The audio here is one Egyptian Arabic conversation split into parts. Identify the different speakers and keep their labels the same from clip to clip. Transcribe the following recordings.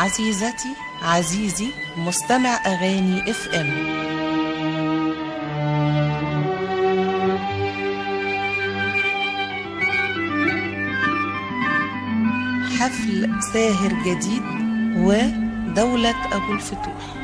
Speaker 1: عزيزتي عزيزي مستمع أغاني اف ام حفل ساهر جديد ودولة أبو الفتوح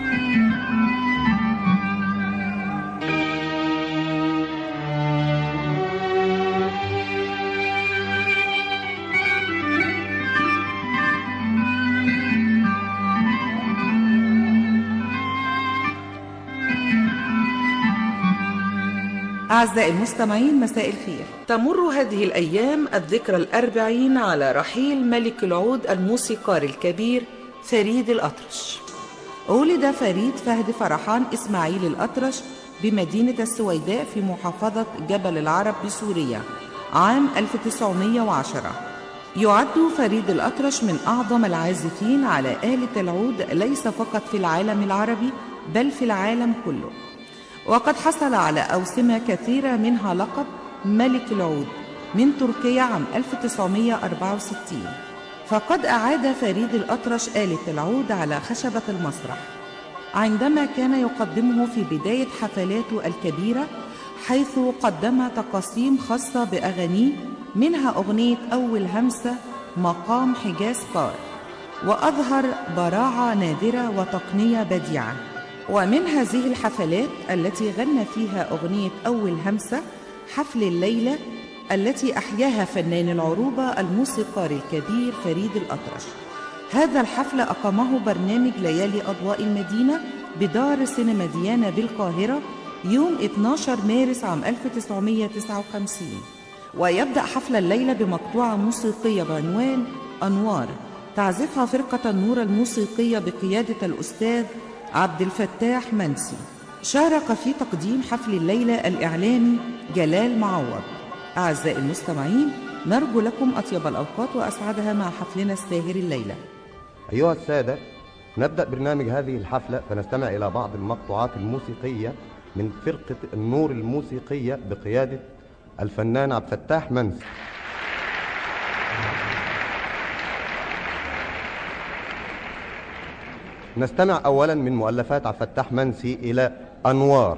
Speaker 2: أعزائي المستمعين مساء الخير تمر هذه الأيام الذكرى الأربعين على رحيل ملك العود الموسيقار الكبير فريد الأطرش ولد فريد فهد فرحان إسماعيل الأطرش بمدينة السويداء في محافظة جبل العرب بسوريا عام 1910 يعد فريد الأطرش من أعظم العازفين على آلة العود ليس فقط في العالم العربي بل في العالم كله وقد حصل على أوسمة كثيرة منها لقب ملك العود من تركيا عام 1964 فقد أعاد فريد الأطرش آلة العود على خشبة المسرح عندما كان يقدمه في بداية حفلاته الكبيرة حيث قدم تقاسيم خاصة بأغانيه منها أغنية أول همسة مقام حجاز قار وأظهر براعة نادرة وتقنية بديعة ومن هذه الحفلات التي غنى فيها أغنية أول همسة حفل الليلة التي أحياها فنان العروبة الموسيقار الكبير فريد الأطرش هذا الحفل أقامه برنامج ليالي أضواء المدينة بدار سينما ديانا بالقاهرة يوم 12 مارس عام 1959 ويبدأ حفل الليلة بمقطوعة موسيقية بعنوان أنوار تعزفها فرقة النور الموسيقية بقيادة الأستاذ عبد الفتاح منسي شارك في تقديم حفل الليلة الإعلامي جلال معوض أعزائي المستمعين نرجو لكم أطيب الأوقات وأسعدها مع حفلنا الساهر الليلة
Speaker 3: أيها السادة نبدأ برنامج هذه الحفلة فنستمع إلى بعض المقطوعات الموسيقية من فرقة النور الموسيقية بقيادة الفنان عبد الفتاح منسي نستمع أولا من مؤلفات عبد الفتاح منسي إلى أنوار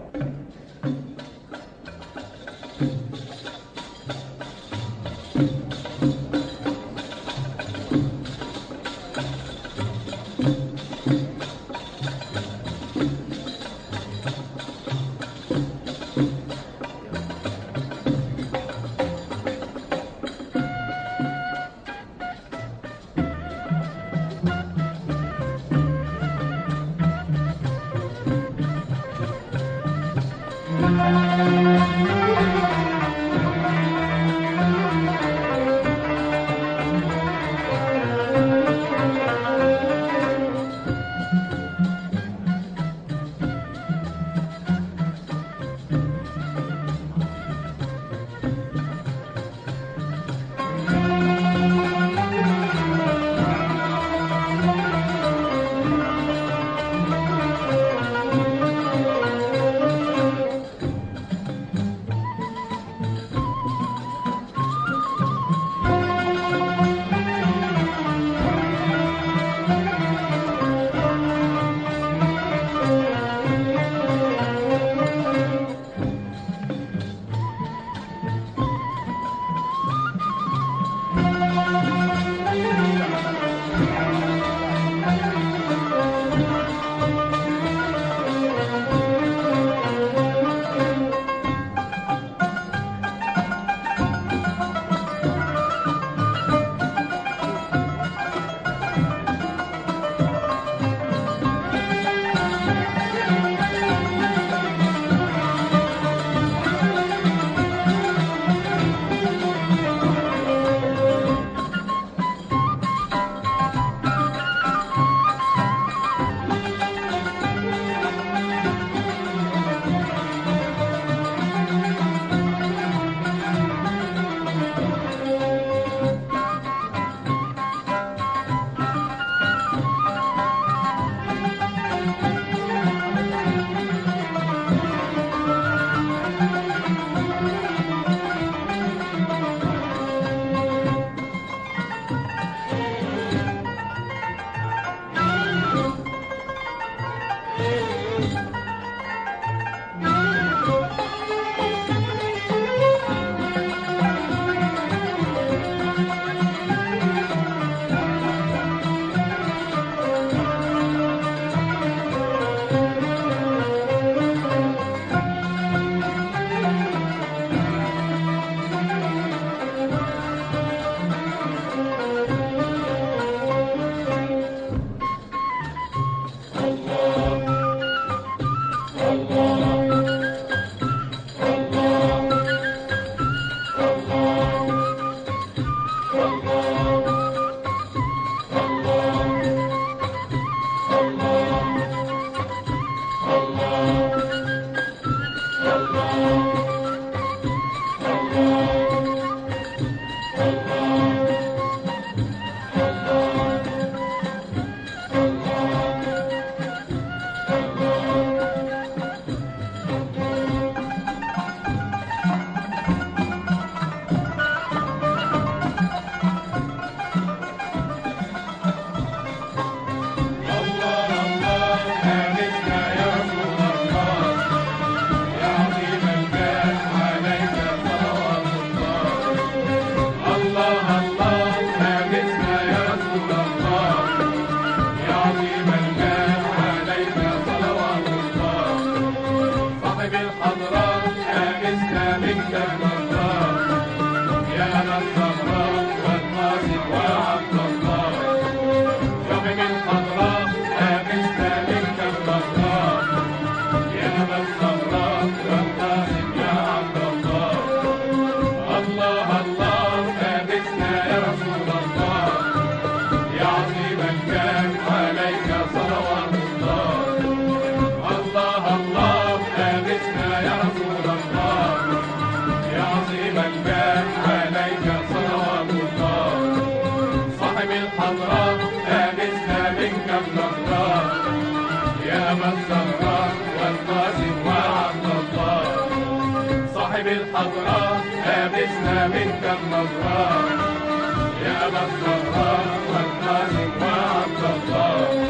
Speaker 4: الزهراء والقاسم وعبد الله صاحب الحضراء لابسنا منك النظرة يا أبا الزهراء والقاسم وعبد الله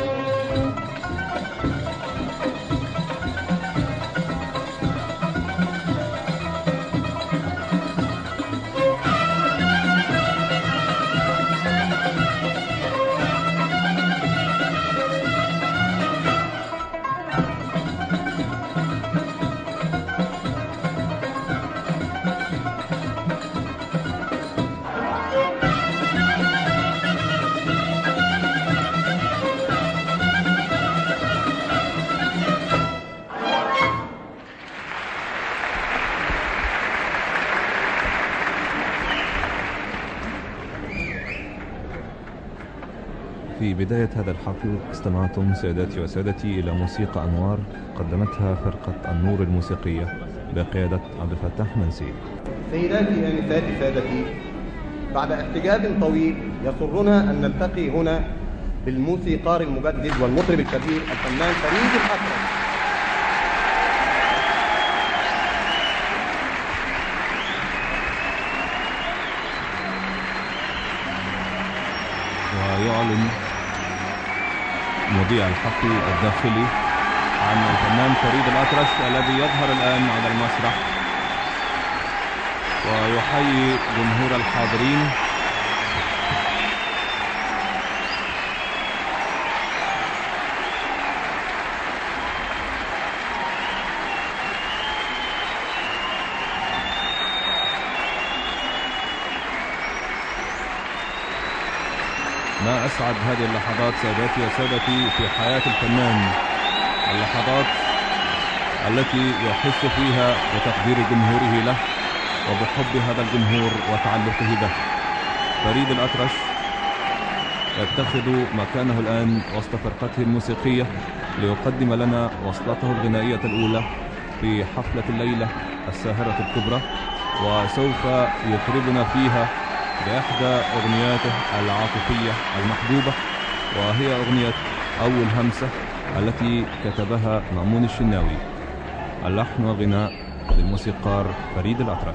Speaker 5: في بداية هذا الحفل استمعتم سادتي وسادتي إلى موسيقى أنوار قدمتها فرقة النور الموسيقية بقيادة عبد الفتاح منسي
Speaker 3: سيداتي آنساتي سادتي بعد احتجاج طويل يسرنا أن نلتقي هنا بالموسيقار المجدد والمطرب الكبير الفنان فريد الأطرش
Speaker 5: ويعلن مذيع الحفل الداخلي عن الفنان فريد الأطرش الذي يظهر الآن على المسرح ويحيي جمهور الحاضرين ما أسعد هذه اللحظات سادتي وسادتي في حياة الفنان اللحظات التي يحس فيها بتقدير جمهوره له وبحب هذا الجمهور وتعلقه به فريد الأطرش يتخذ مكانه الآن وسط فرقته الموسيقية ليقدم لنا وصلته الغنائية الأولى في حفلة الليلة الساهرة الكبرى وسوف يطربنا فيها بإحدى أغنياته العاطفية المحبوبة وهي أغنية أول همسة التي كتبها مأمون الشناوي اللحن والغناء للموسيقار فريد الأطرش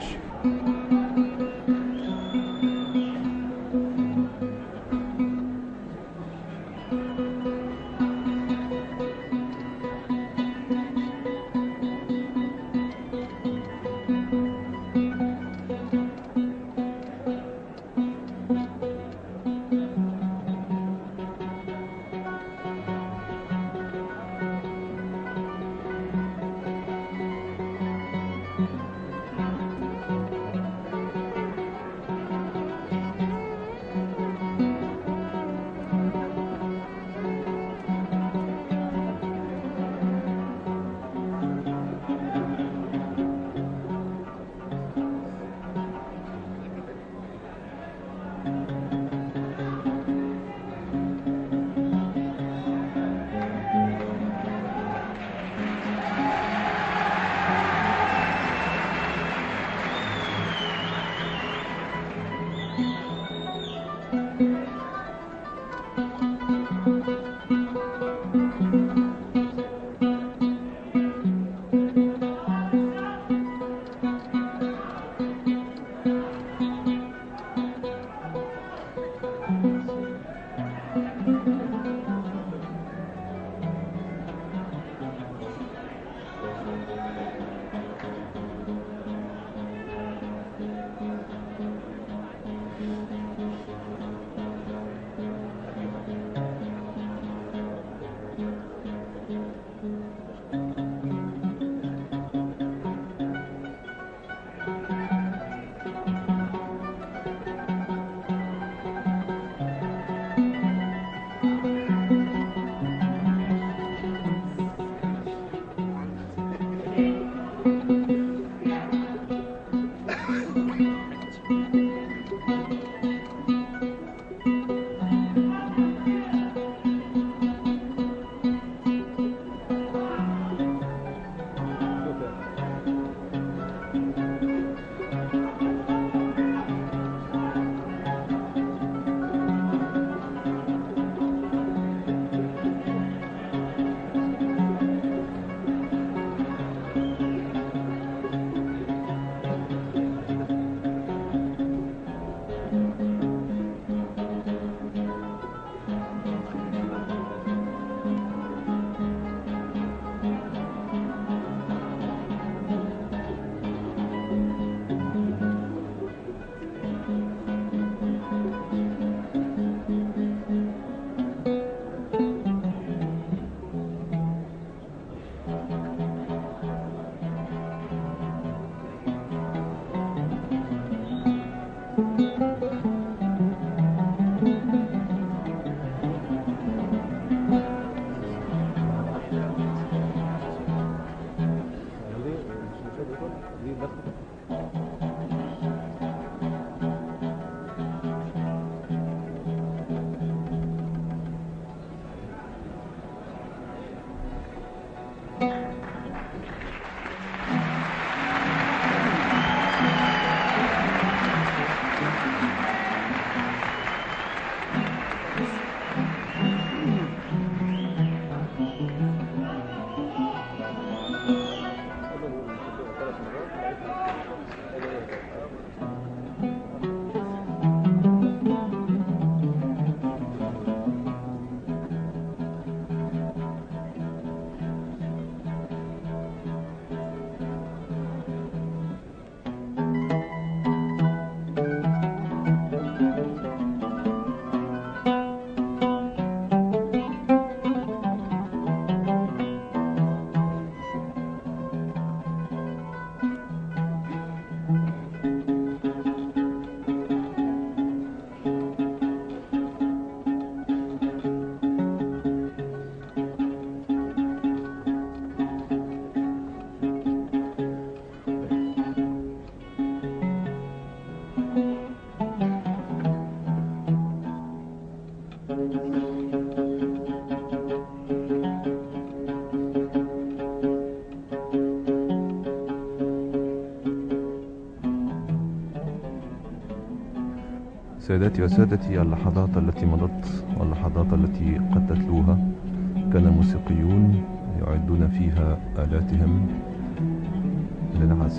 Speaker 5: سيداتي وسادتي اللحظات التي مضت واللحظات التي قد تتلوها كان الموسيقيون يعدون فيها آلاتهم للعزف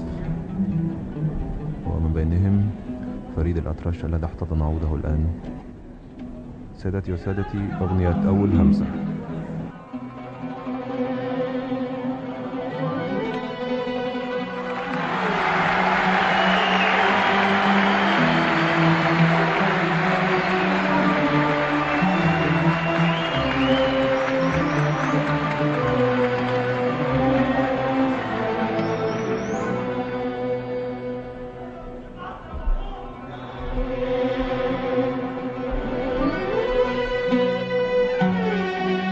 Speaker 5: ومن بينهم فريد الأطرش الذي احتضن عوده الآن سيداتي وسادتي أغنية أول همسة
Speaker 4: Thank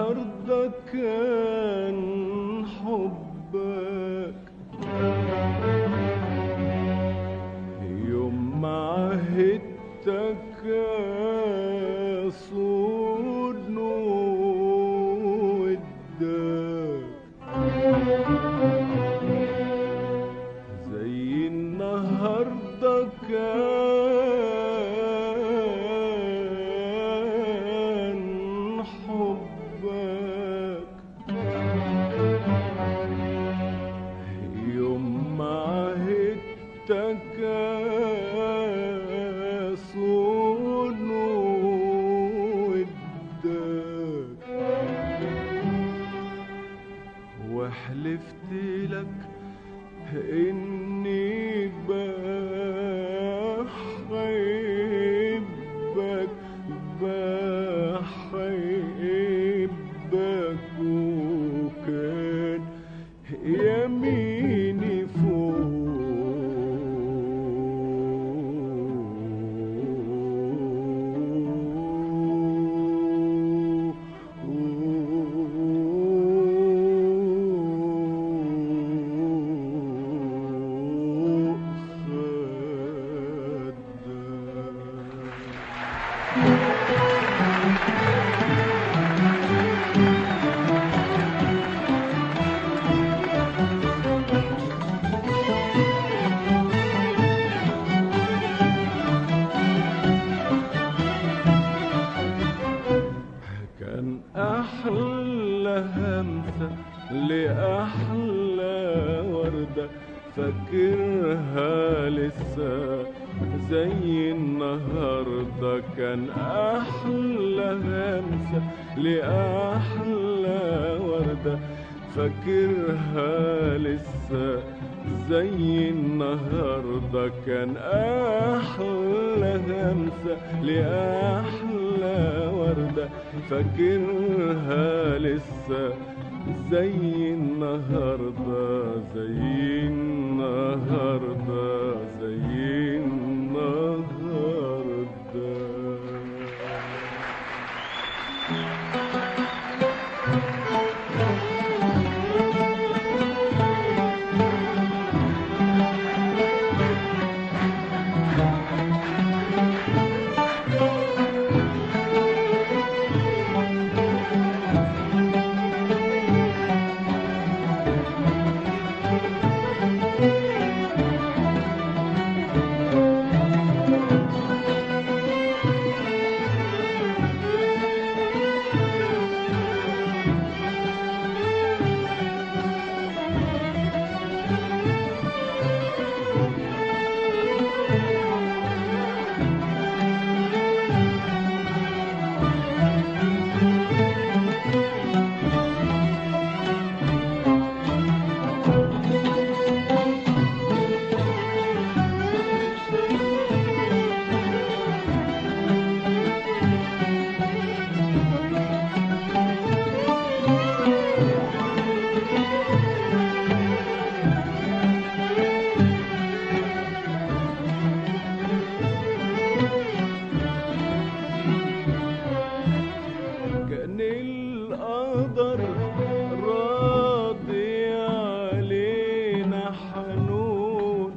Speaker 6: النهاردة كان حبك يوم ما عهدتك صون ودك زي النهاردة كان حبك يوم ما عهدتك صون ودك وحلفت لك اني بحبك بحبك وكان يميني فوق وخدك كان أحلى همسة لأحلى وردة فاكرها لسه زي النهاردة كان أحلى همسة لأحلى وردة فاكرها لسه زي النهاردة كان أحلى همسة لأحلى وردة فاكرها لسه زي النهاردة زي النهاردة زي النهاردة كان القدر راضي علينا حنون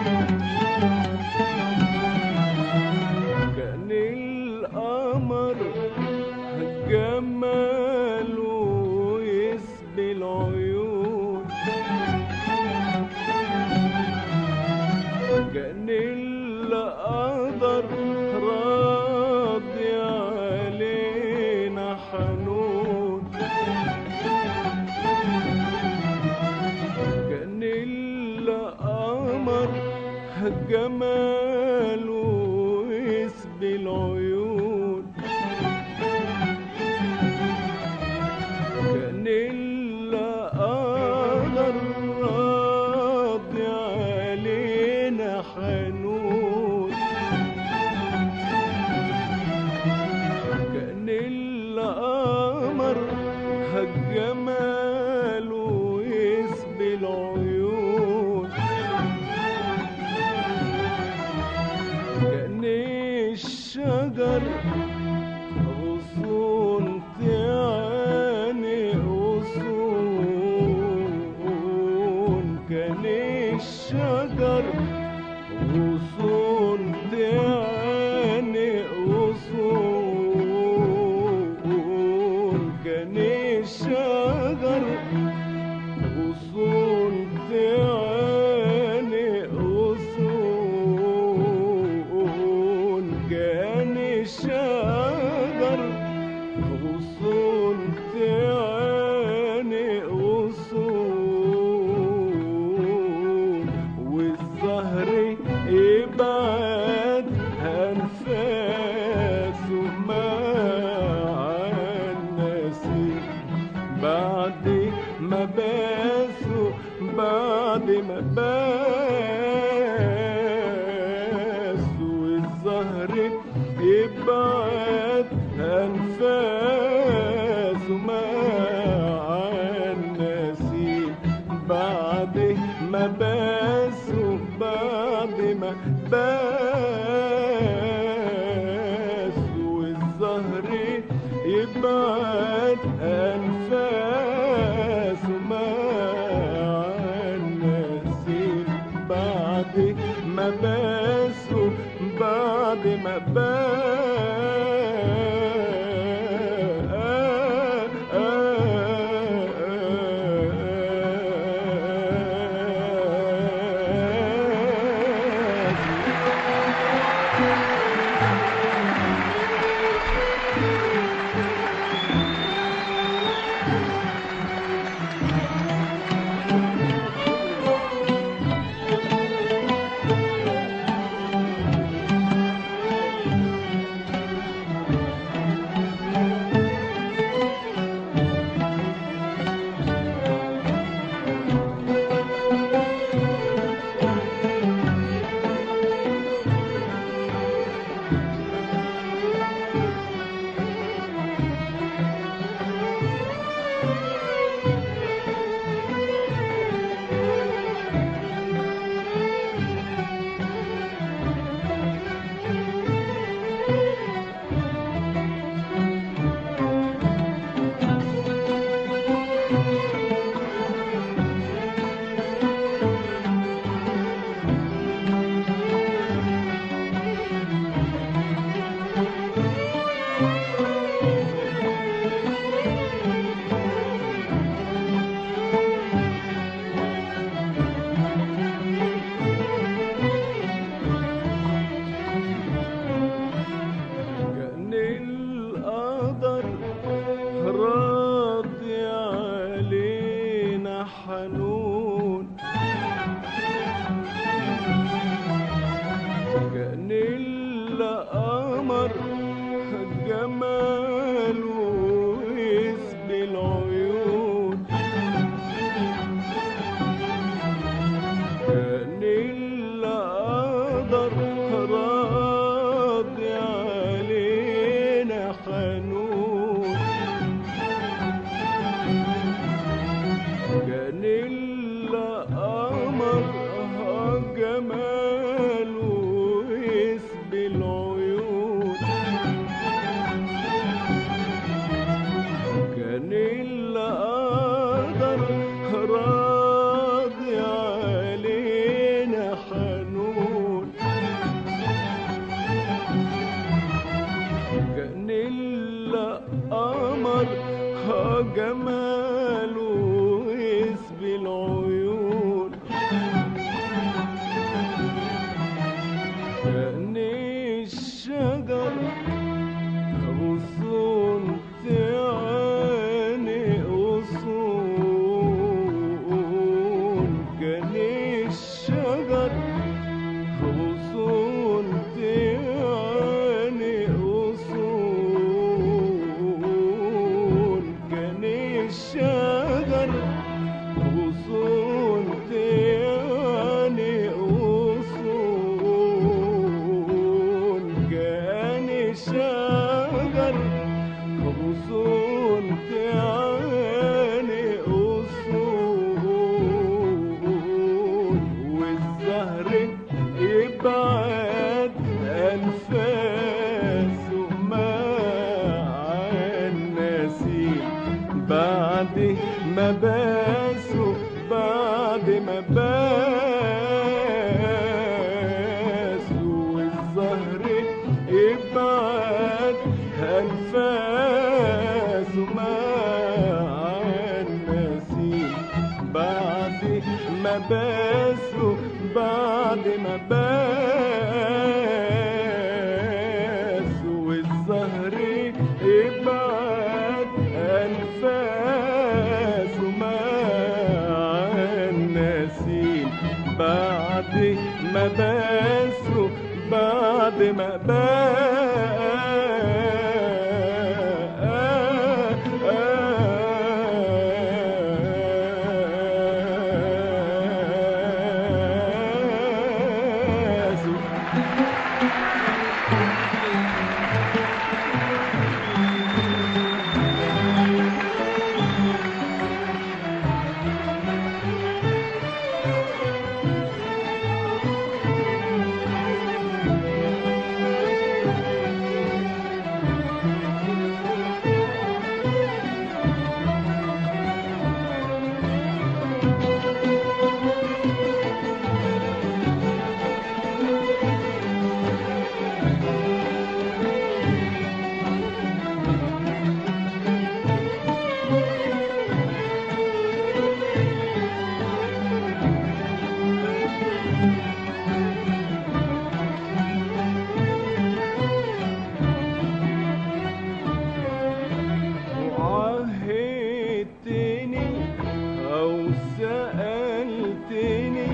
Speaker 6: كان القمر جماله يسبي العيون كان القدر راضي علينا حنون كان القمر جماله يسبي العيون كان القمر راضي علينا حنون كان القمر جماله يسبي العيون كان الشجر غصون تعاني الشجر غصون تعاني غصون كان الشجر غصون تعاني غصون والزهر يبعد أنفاسه مع النسيم بعد ما باسوا بعد ما باسوا الزهر يبعد أنفاسه مع النسيم بعد ما باسوا بعد ما باسوا الزهر يبعد أنفاسه مع النسيم بعد ما باسوا بعد ما باسوا كان القدر راضي علينا حنون كان القمر جماله يسبي العيون كان القدر راضي علينا حنون كان القمر جماله يسبي العيون كان القدر راضي علينا حنون كان القمر جماله يسبي العيون كان الشجر غصون تعاني غصون كان الشجر غصون تعاني غصون كان الشجر غصون تعاني غصون كان الشجر غصون تعاني غصون والزهر يبعد أنفاسه مع النسيم بعد ما باسوا بعد ما باسوا والزهر يبعد أنفاسه مع ما باسوا بعد ما باسوا والزهر ابعد انفاسه مع النسيم بعد ما باسوا بعد ما باسوا وعهدتني أو سألتني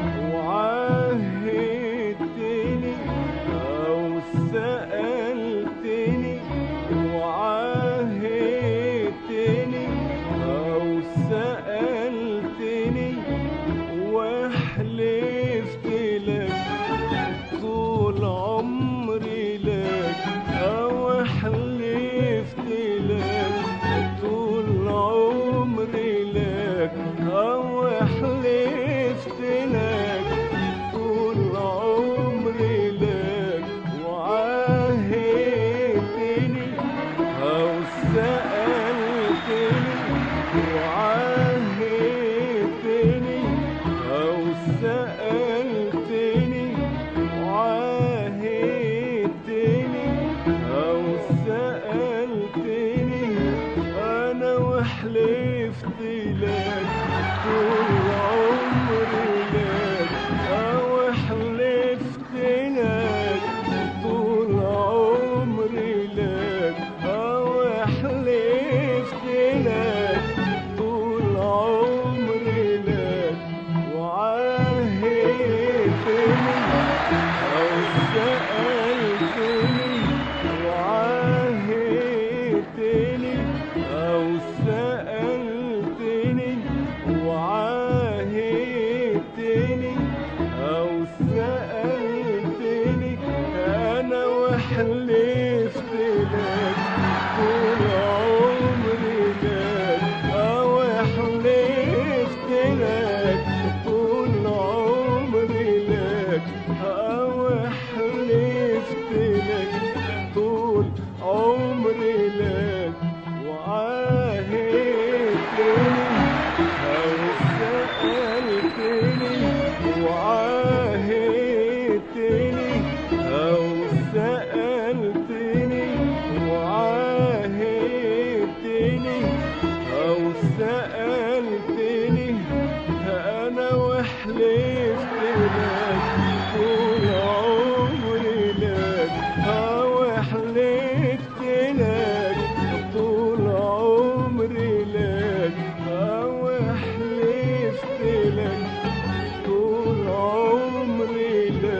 Speaker 6: وعهدتني أو سألتني وعهدتني أو سألتني وحلفت لك طول عمري لك أو حلفت لك طول عمري لك أو حلفت لك طول عمري لك وعاهدتني أو سألتني وعاهدتني أو سألتني وعاهدتني أو سألتني أنا وحلفت لك طول عمري لك أو حلفت لك طول عمري لك أو حلفت لك طول عمري لك وعاهدتني أو سألتني وعاهدتني أو سألتني وعاهدتني أو سألتني أنا وحلفت لك طول عمري لك أو حلفت لك طول عمري لك أو حلفت لك طول عمري لك وعاهدتني أو سألتني وعاهدتني أو سألتني وعاهدتني أو سألتني أنا وحلفت لك طول عمري لك أو حلفت لك طول عمري لك أو حلفت لك طول عمري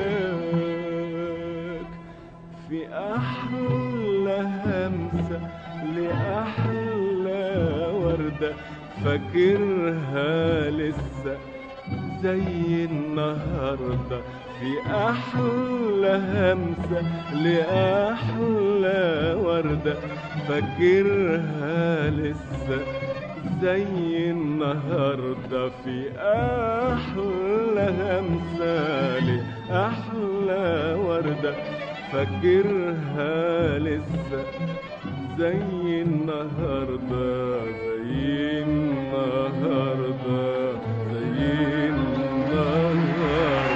Speaker 6: لك في أحلى همسة لأحلى وردة فاكرها لسه زي النهاردة في أحلى همسة لأحلى وردة فاكرها لسه زي النهاردة في أحلى همسة لأحلى وردة فاكرها لسه زي النهاردة زي النهاردة زي النهاردة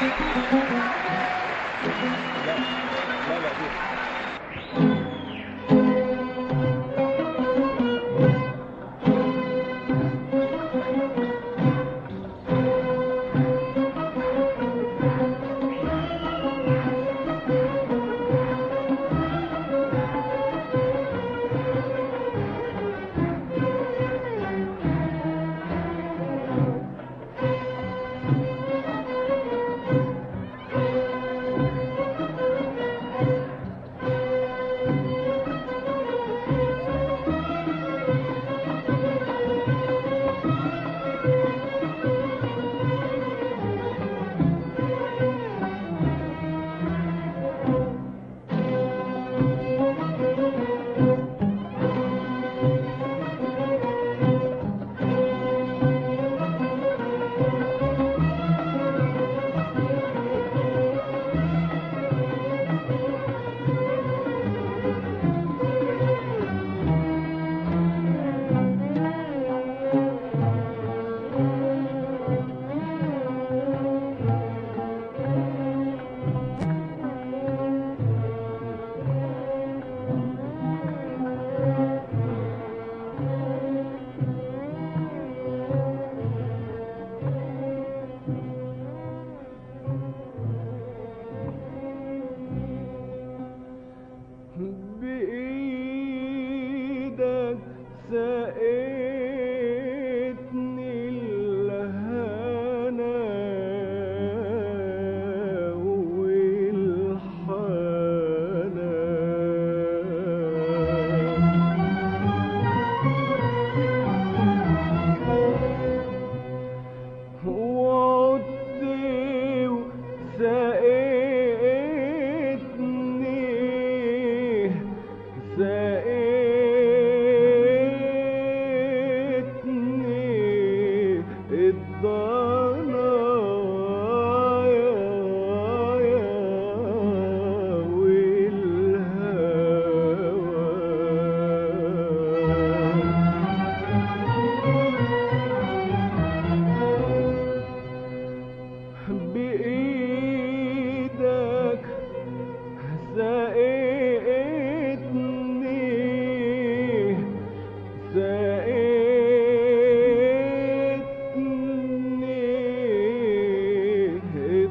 Speaker 6: بإيدك سقيتني الهنا والحنان وعدت وسقيتني سقيتني الضنايا والهوى بإيدك سقيتني سقيتني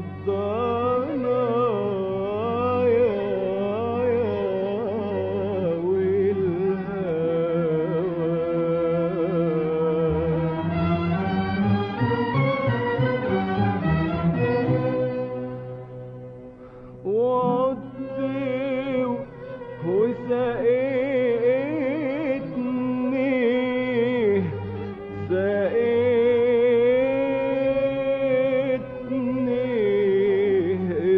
Speaker 6: الضنايا والهوى وعدت وسقيتني سقيتني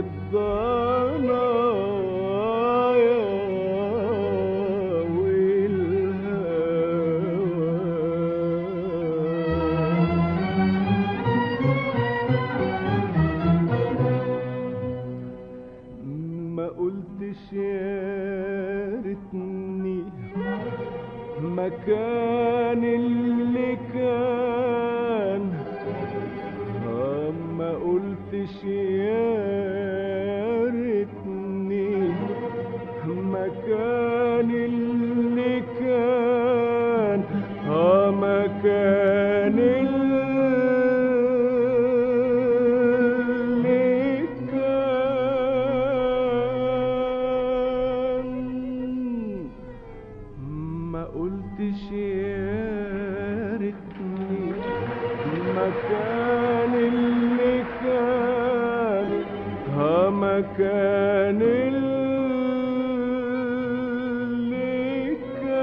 Speaker 6: الضنايا والهوى ما قلتش يا ريتني مكان اللي كان آه، ما قلتش يا ريتني مكان اللي كان اه مكان اللي كان ما قلتش يا ريتني مكان اللي كان ها مكان اللي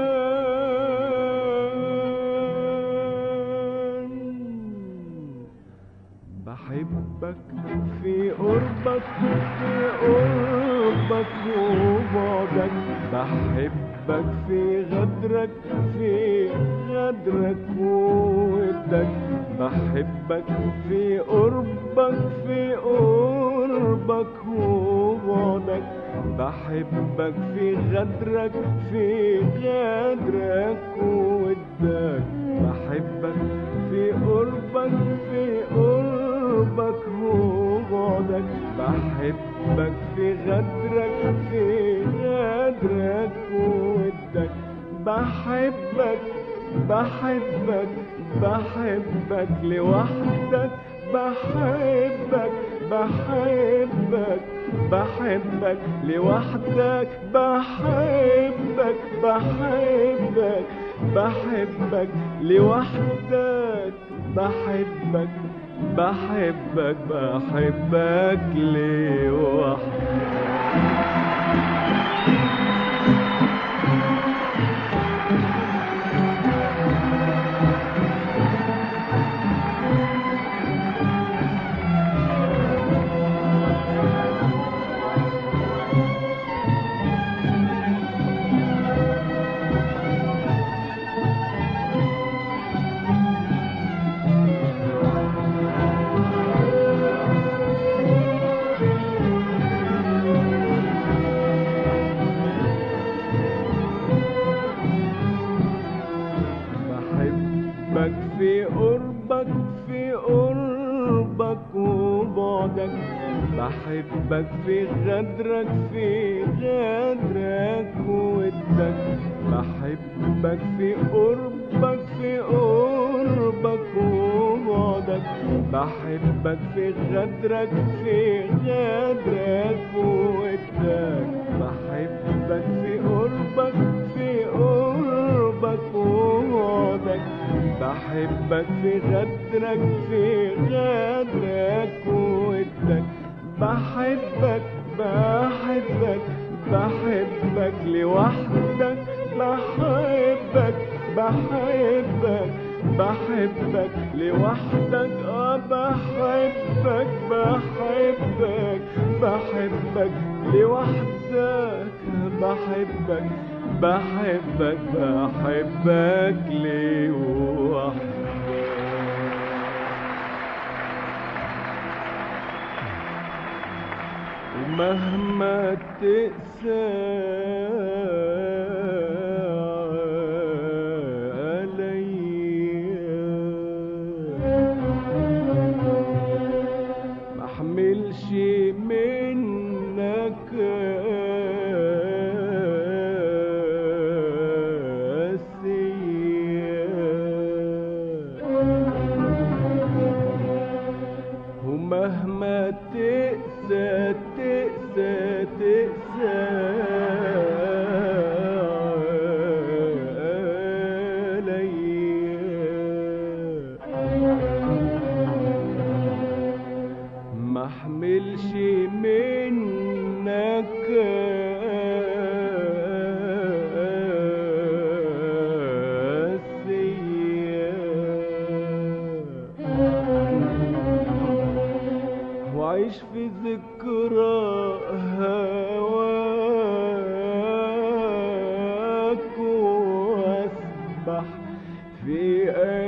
Speaker 6: كان بحبك في قربك في قربك وبعدك بحبك في غدرك في غدرك وودك بحبك في قربك في قربك وبعدك بحبك في غدرك في غدرك وودك بحبك في قربك في قربك وبعدك ودك بحبك في غدرك في غدرك ودك بحبك بحبك بحبك لوحدك بحبك بحبك بحبك لوحدك بحبك بحبك بحبك لوحدك بحبك بحبك بحبك لوحدك بحبك في قربك في قربك وبعدك بحبك في غدرك في غدرك ودك بحبك في قربك في قربك وبعدك بحبك في غدرك في غدرك ودك بحبك في قربك في قربك ووعدك بحبك في غدرك في غدرك ودك بحبك بحبك بحبك لوحدك بحبك بحبك بحبك لوحدك اه بحبك بحبك بحبك لوحدك بحبك بحبك بحبك لوحدك ومهما تقسى عليا ما احملش منك قاسية ومهما تقسى تقسى تقسى عليا ما احملش منك قاسية وعيش في ذكرى هواك واسبح في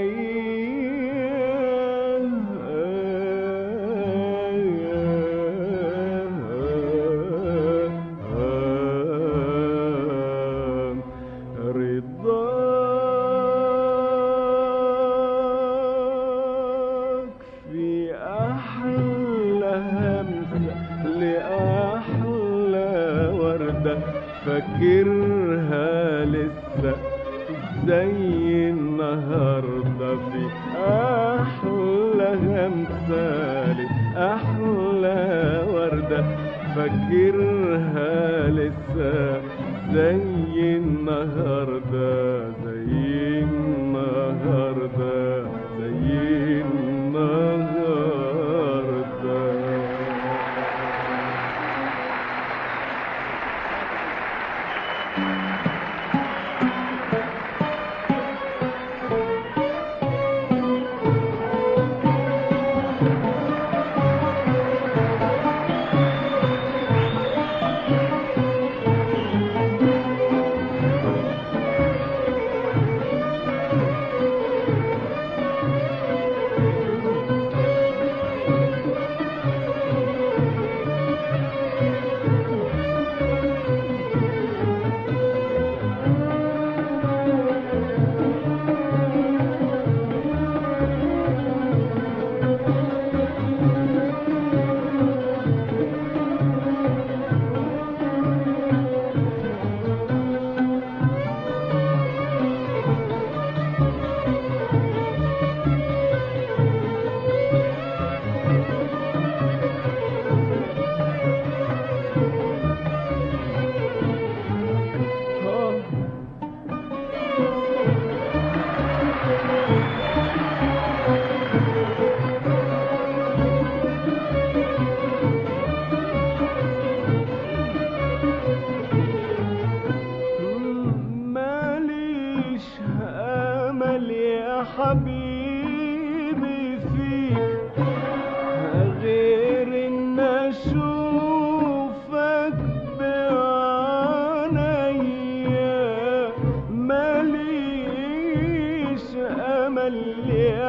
Speaker 6: أيام رضاك في أحلى همسة لأحلى وردة فاكرها لسه زي النهاردة في أحلى همسة لأحلى وردة فاكرها لسه زي النهاردة زي النهاردة زي النهاردة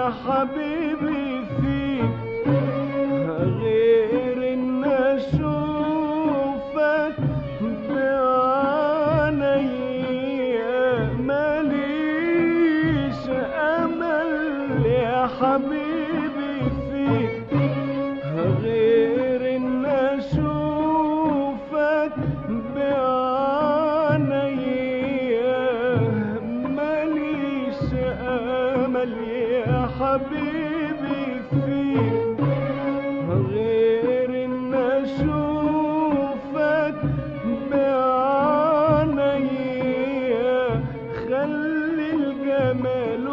Speaker 6: يا حبيبي فيك غير ان اشوفك بعينيا ماليش امل يا حبيبي فيك غير ان اشوفك بعينيا ماليش امل يا حبيبي فيك غير ان اشوفك بعينيا خلي الجمال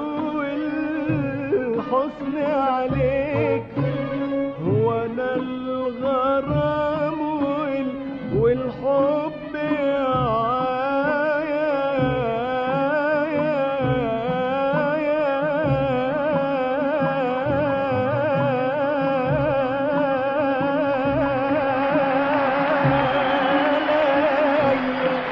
Speaker 6: والحسن عليك وانا الغرام وال- والحب يا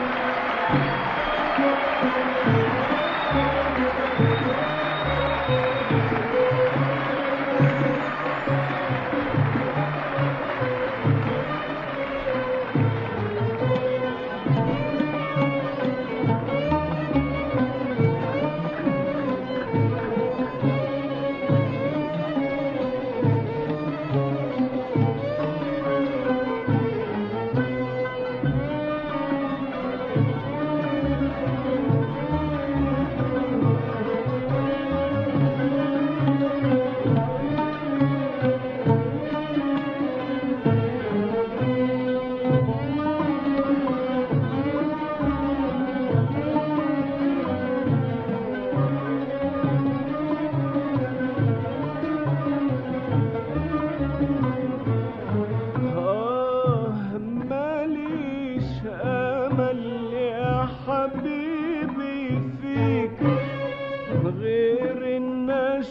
Speaker 6: آه ماليش أمل يا حبيبي فيك غير إن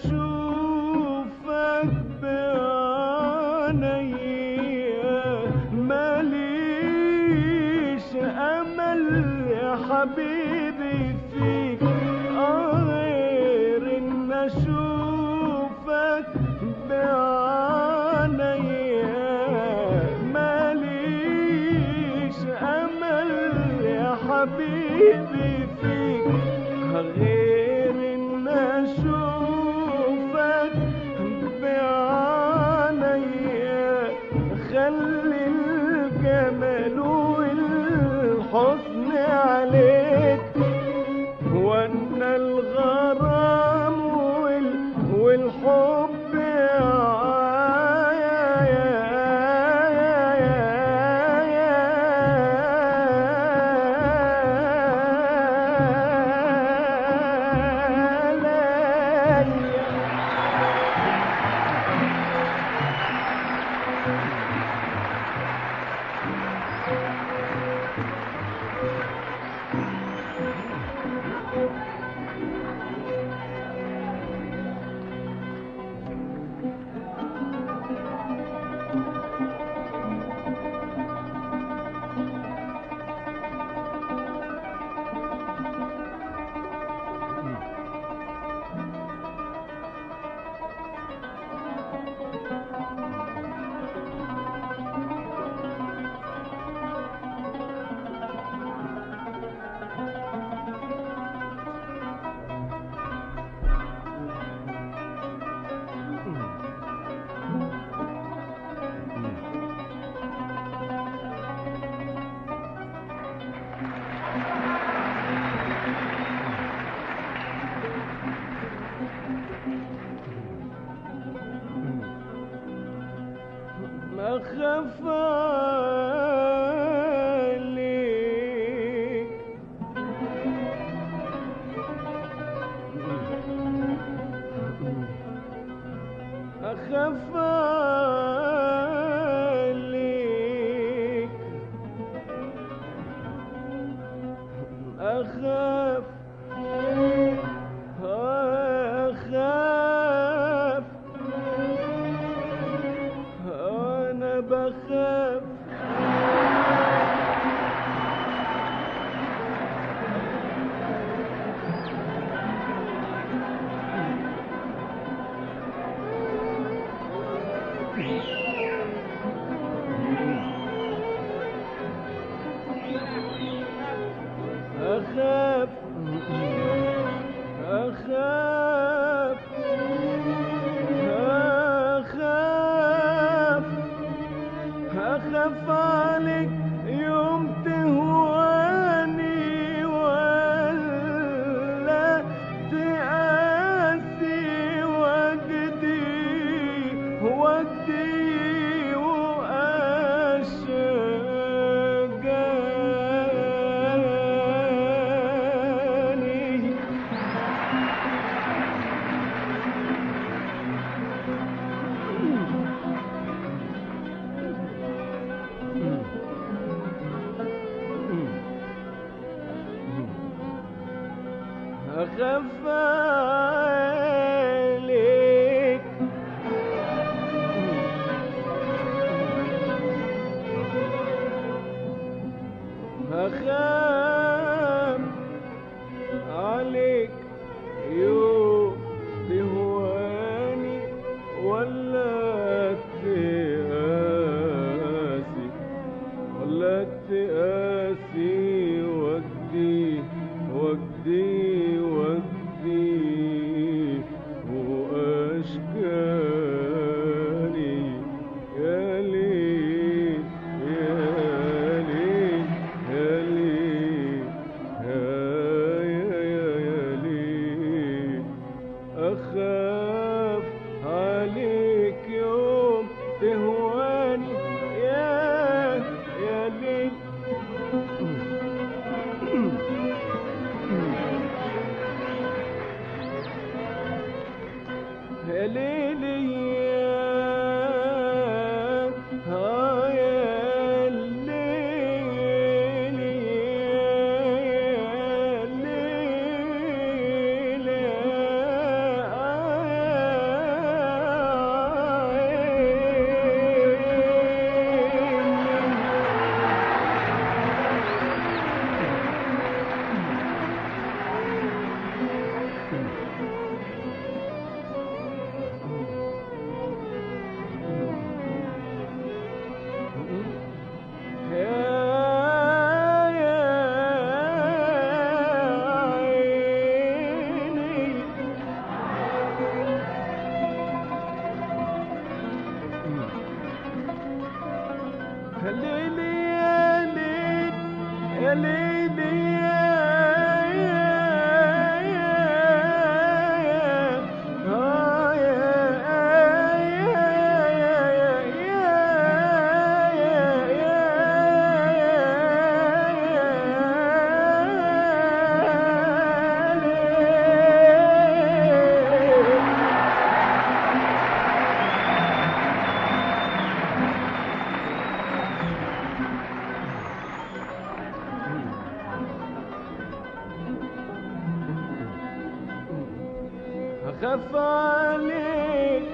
Speaker 6: أشوفك بعينيا ماليش أمل يا حبيبي فيك آه غير إن أشوفك بعينيا ماليش أمل يا حبيبي فيك غير إن أشوفك بعينيا خلي الجمال والحسن عليك وانا الغرام وال- والحب ما خاف عليك أخاف عليك أخاف أخاف أنا بخاف أخاف أخاف أخاف أخاف عليك يوم تهواني ولا تقاسي وجدي وجدي وأشجاني أخاف عليك أخاف عليك يوم تهواني ولا تقاسي ولا تقاسي وجدي وجدي وجدي وأشكالي يا ليل يا ليل يا ليل يا يا يا يا ليل أخاف عليك يوم تهواني يا يا ليل يا ليلي يا ها يا ليلي يا ليلي يا أخاف عليك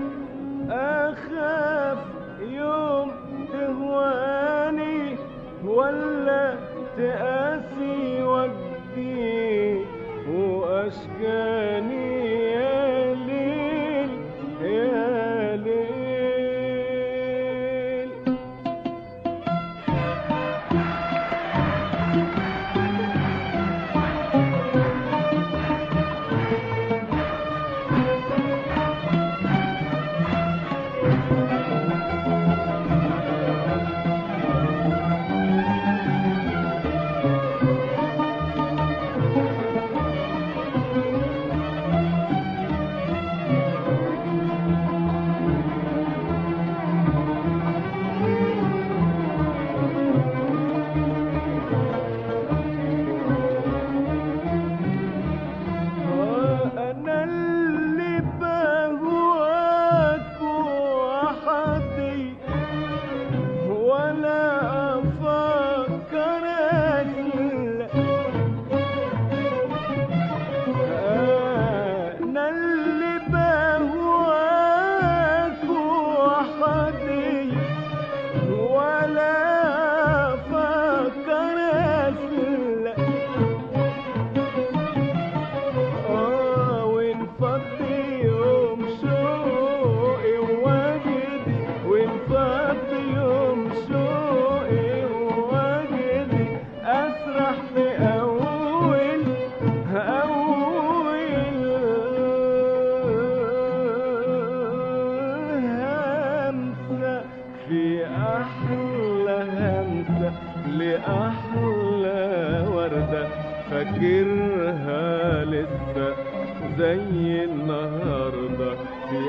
Speaker 6: أخاف يوم تهواني ولا تقاسي وجدي وأشكاني يا ليل يا ليل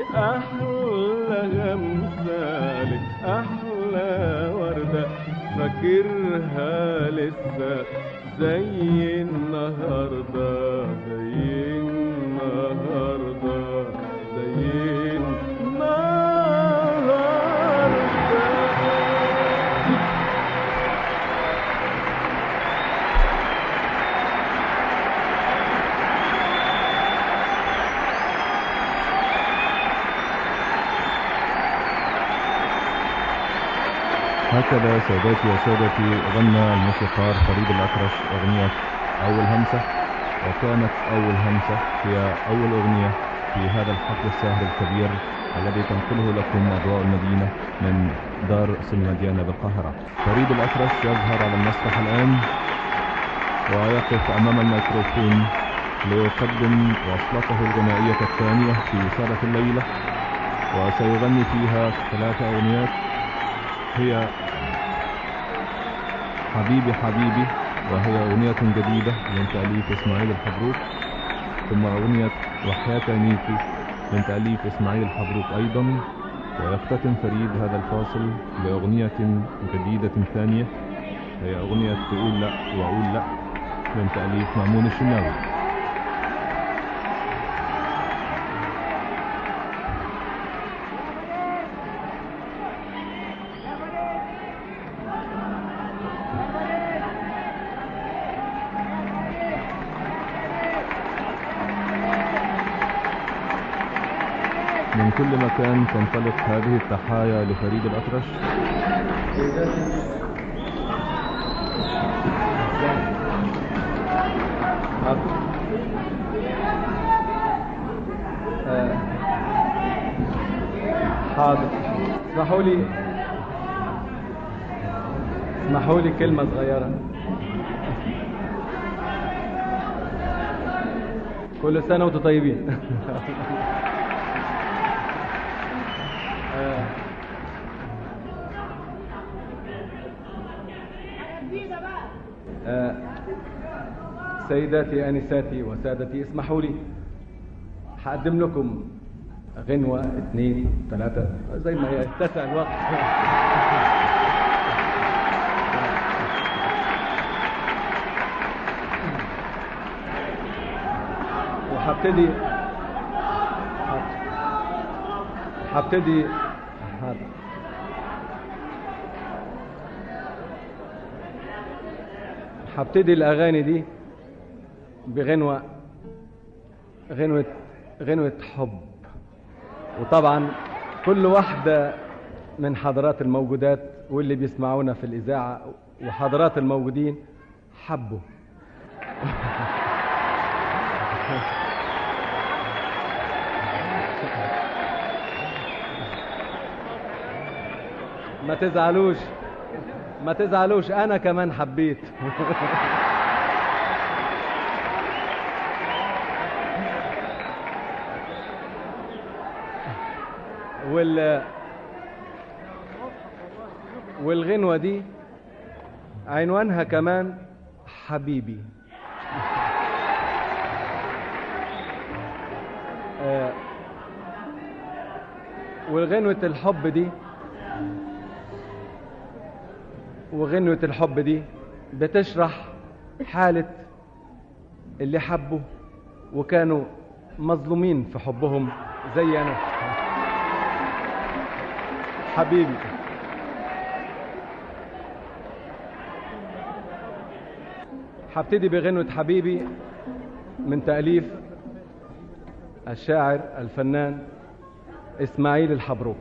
Speaker 6: أحلى غمسالك أحلى وردة فاكرها لسه زي النهاردة زي النهاردة زي النهاردة
Speaker 5: هكذا سادتي وسادتي غنى الموسيقار فريد الأطرش أغنية أول همسة وكانت أول همسة هي أول أغنية في هذا الحفل الساهر الكبير الذي تنقله لكم أضواء المدينة من دار سينما ديانا بالقاهرة فريد الأطرش يظهر على المسرح الآن ويقف أمام الميكروفون ليقدم وصلته الغنائية الثانية في سهرة الليلة وسيغني فيها ثلاث أغنيات هي حبيبي حبيبي وهي أغنية جديدة من تأليف إسماعيل الحبروك ثم أغنية وحياة عينيكي من تأليف إسماعيل الحبروك أيضا ويختتم فريد هذا الفاصل بأغنية جديدة ثانية هي أغنية تقول لا وأقول لا من تأليف مأمون الشناوي من كل مكان تنطلق هذه التحايا لفريد الأطرش
Speaker 7: آه، حاضر اسمحوا لي اسمحوا لي كلمة صغيرة كل سنة وانتم طيبين آه، آه، سيداتي انساتي وسادتي اسمحوا لي هقدم لكم غنوة اثنين ثلاثة زي ما يتسع الوقت وهبتدي هبتدي هذا هبتدي الأغاني دي بغنوة غنوة غنوة حب وطبعا كل واحدة من حضرات الموجودات واللي بيسمعونا في الإذاعة وحضرات الموجودين حبوا ما تزعلوش ما تزعلوش أنا كمان حبيت وال والغنوة دي عنوانها كمان حبيبي آه، والغنوة الحب دي وغنوة الحب دي بتشرح حالة اللي حبوا وكانوا مظلومين في حبهم زي أنا حبيبي هبتدي بغنوة حبيبي من تأليف الشاعر الفنان إسماعيل الحبروك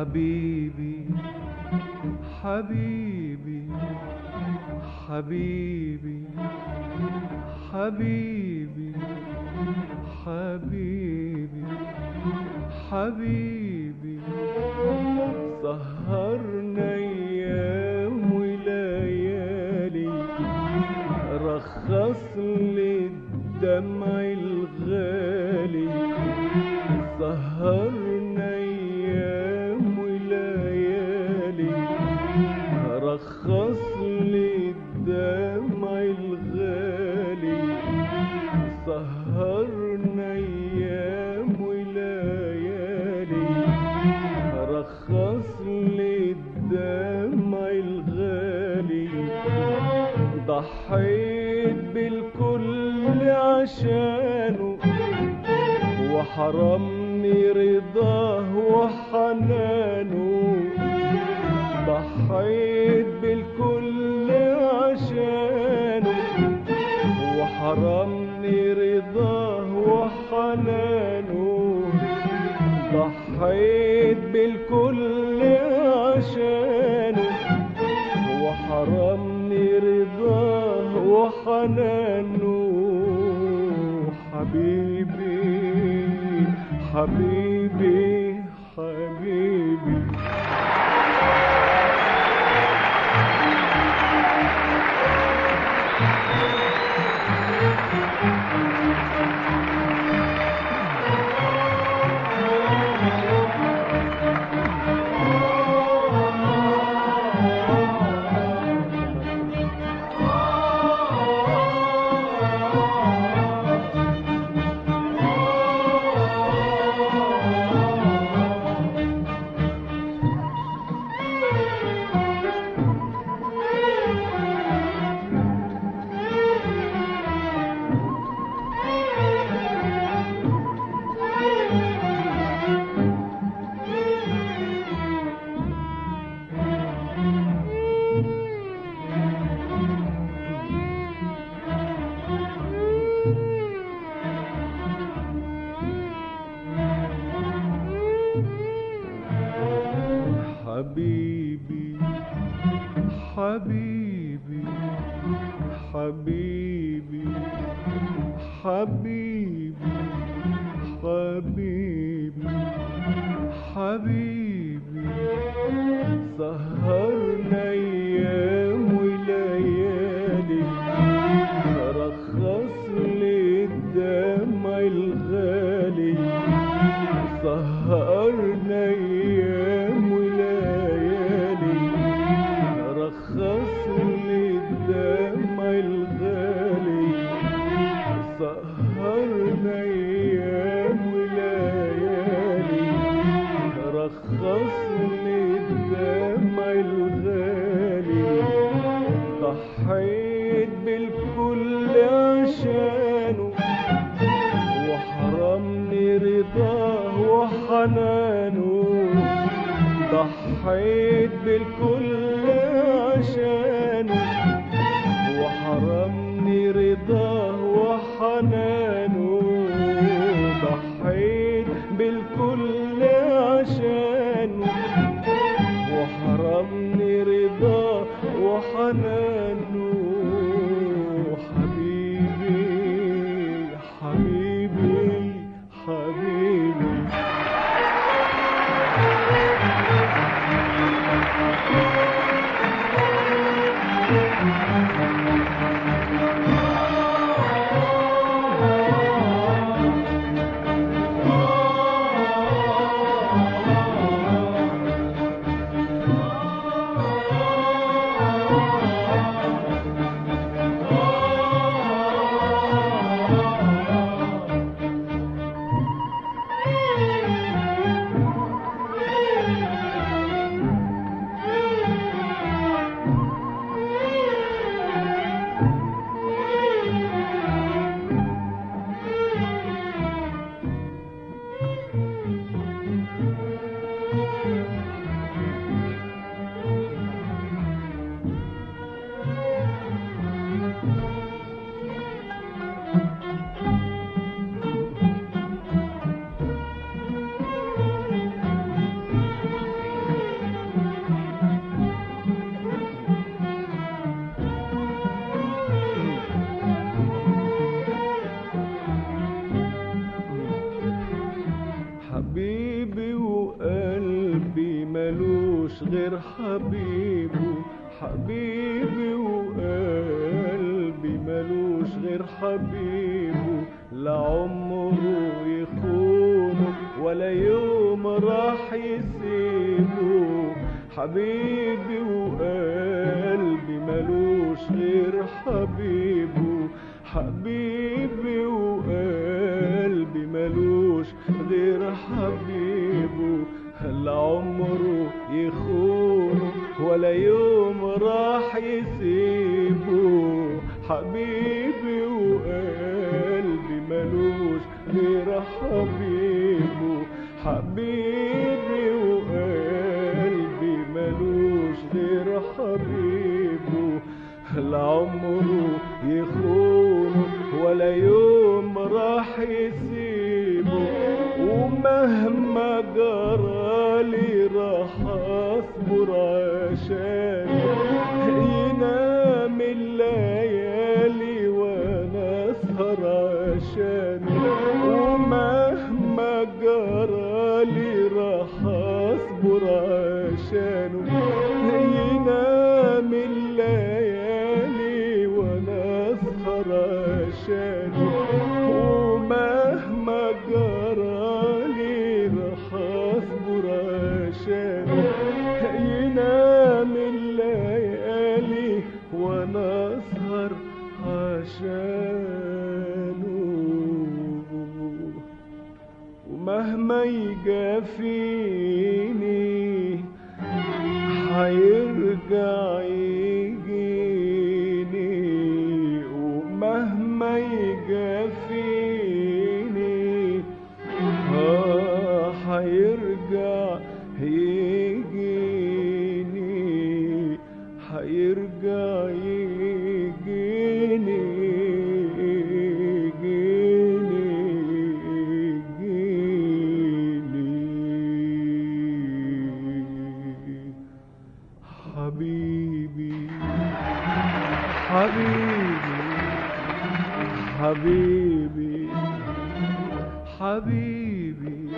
Speaker 6: حبيبي حبيبي حبيبي حبيبي حبيبي حبيبي سهرنا ايام وليالي رخص لي الدمع الغالي سهرنا ايام وليالي رخص لي الدمع الغالي سهرنا ايام وليالي رخص لي الدمع الغالي ضحيت بالكل عشانه وحرمني رضاه وحنانه ضحيت بالكل عشانه وحرمني رضاه وحنانه ضحيت بالكل عشانه وحرمني رضاه وحنانه حبيبي حبيبي حبيبي حبيبي حبيبي حبيبي حبيبي حبيبي حبيبي سهرنا ايام وليالي رخص لي الدمع الغالي سهرنا ايام وليالي رخص لي الدمع الغالي سهرنا ايام وليالي رخص لي الدمع الغالي ضحيت بالكل عشانه وحرمني رضاه وحنانه ضحيت بالكل عشانه وحرمني رضاه وحنانه ضحيت بالكل عشانه وحرمني رضاه وحنانه حبيبي حبيبي حبيبي غير حبيبه حبيبي وقلبي ملوش غير حبيبه لا عمره يخونه ولا يوم راح يسيبه حبيبي وقلبي ملوش غير حبيبه حبيبي وقلبي ملوش غير حبيبه لا عمره يخونه ولا يوم راح يسيبه حبيبي وقلبي ملوش غير حبيبه حبيبي وقلبي ملوش غير حبيبه لا عمره يخونه ولا يوم راح يسيبه ومهما جرالي راح اصبر عشانه ينام الليالي وانا اسهر عشانه ومهما جرالي راح اصبر عشانه ينام الليالي وانا اسهر عشانه ومهما جرالي راح اصبر عشانه ينام الليالي وانا اسهر عشانه ومهما يجافيني هيرجع يجيني ومهما يجافيني آه هيرجع يجيني هيرجع يجيني يجيني يجيني حبيبي حبيبي حبيبي حبيبي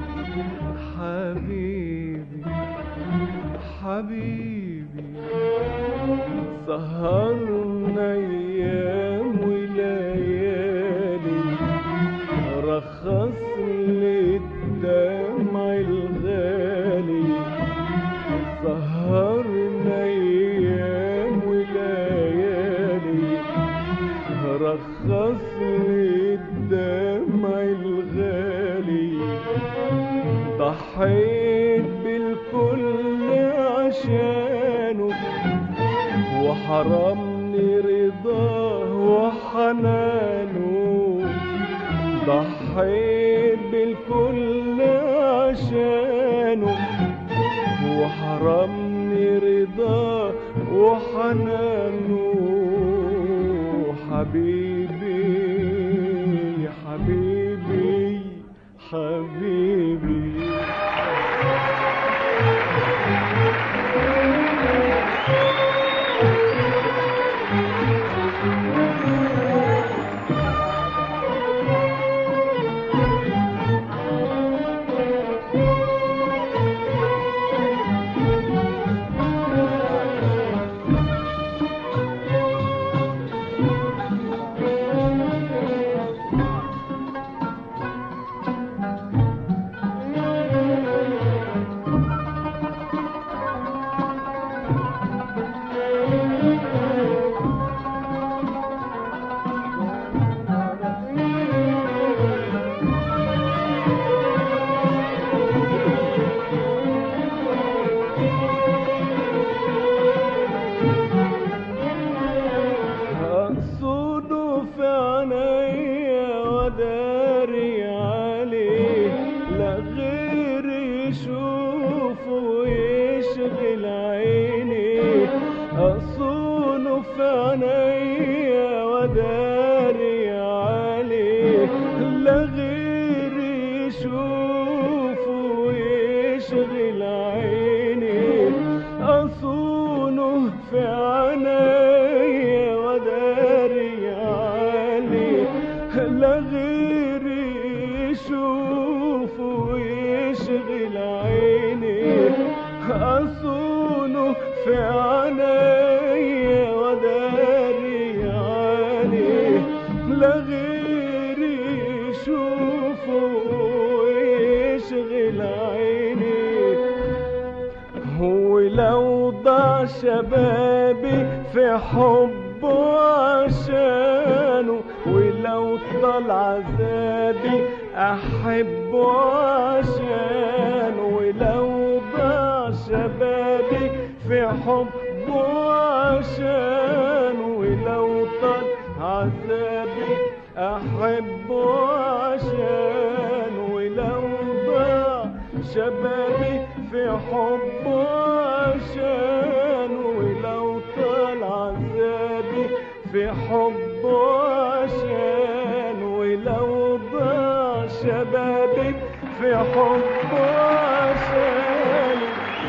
Speaker 6: حبيبي حبيبي سهرنا ايام وليالي رخص لي الدمع الغالي سهرنا ايام وليالي رخص لي الدمع الغالي ضحيت بالكل عشانه وحرمني رضاه وحنانه ضحيت بالكل عشانه وحرمني رضاه وحنانه حبيبي حبيبي حبيبي أقصده في عينيا وداري عليه لا غير يشوفه ويشغل عيني أصونه في عينيا وداري عليه لا غير يشوفه ويشغل عيني أصونه في عينيا وداري عليه لا غير يشوفه ويشغل عيني أصونه في عينيا وداري عليه لا غيري يشوفه ويشغل عيني هو لو ضاع شبابي في حبه عشانه ولو طال عذابي احبه عشانه ولو ضاع شبابي في حبه عشانه ولو طال عذابي احبه عشانه ولو ضاع شبابي في حبه عشانه ولو طال عذابي في حبه عشانه ولو ضاع شبابي في حبه عشانه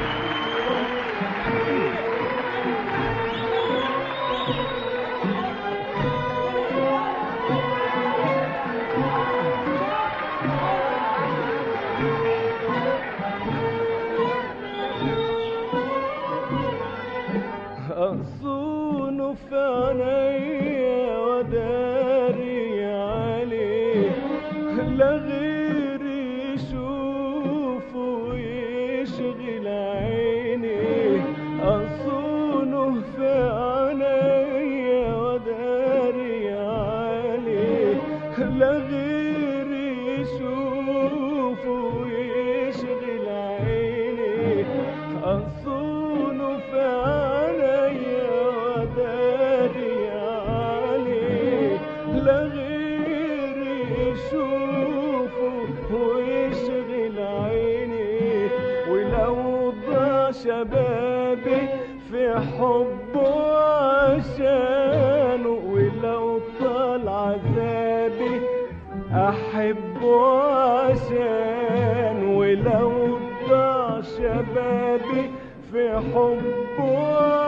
Speaker 6: أصون في عينيا وداري عليه لا غيري يشوفه ويشغل عيني أصون في عينيا وداري عليه لا غيري يشوفه ويشغل عيني أصون في عينيا وداري عليه لا غيري يشوفه ويشغل عيني ولو ضاع شبابي في حبه عشانه ولو طال عذابي أحبه عشان ولو ضاع شبابي في حبه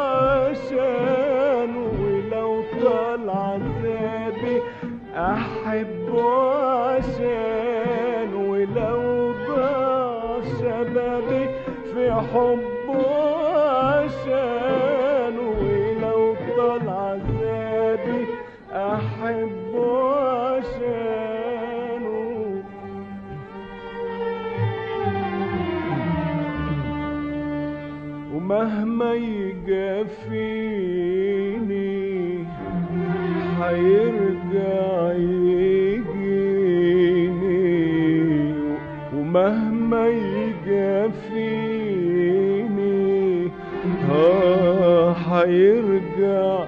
Speaker 6: عشان ولو طال عذابي أحبه عشان ولو ضاع شبابي في حبه عشان ولو طال عذابي أحبه عشانه ومهما يجافيني هيرجع يجيني ومهما يجافيني اه هيرجع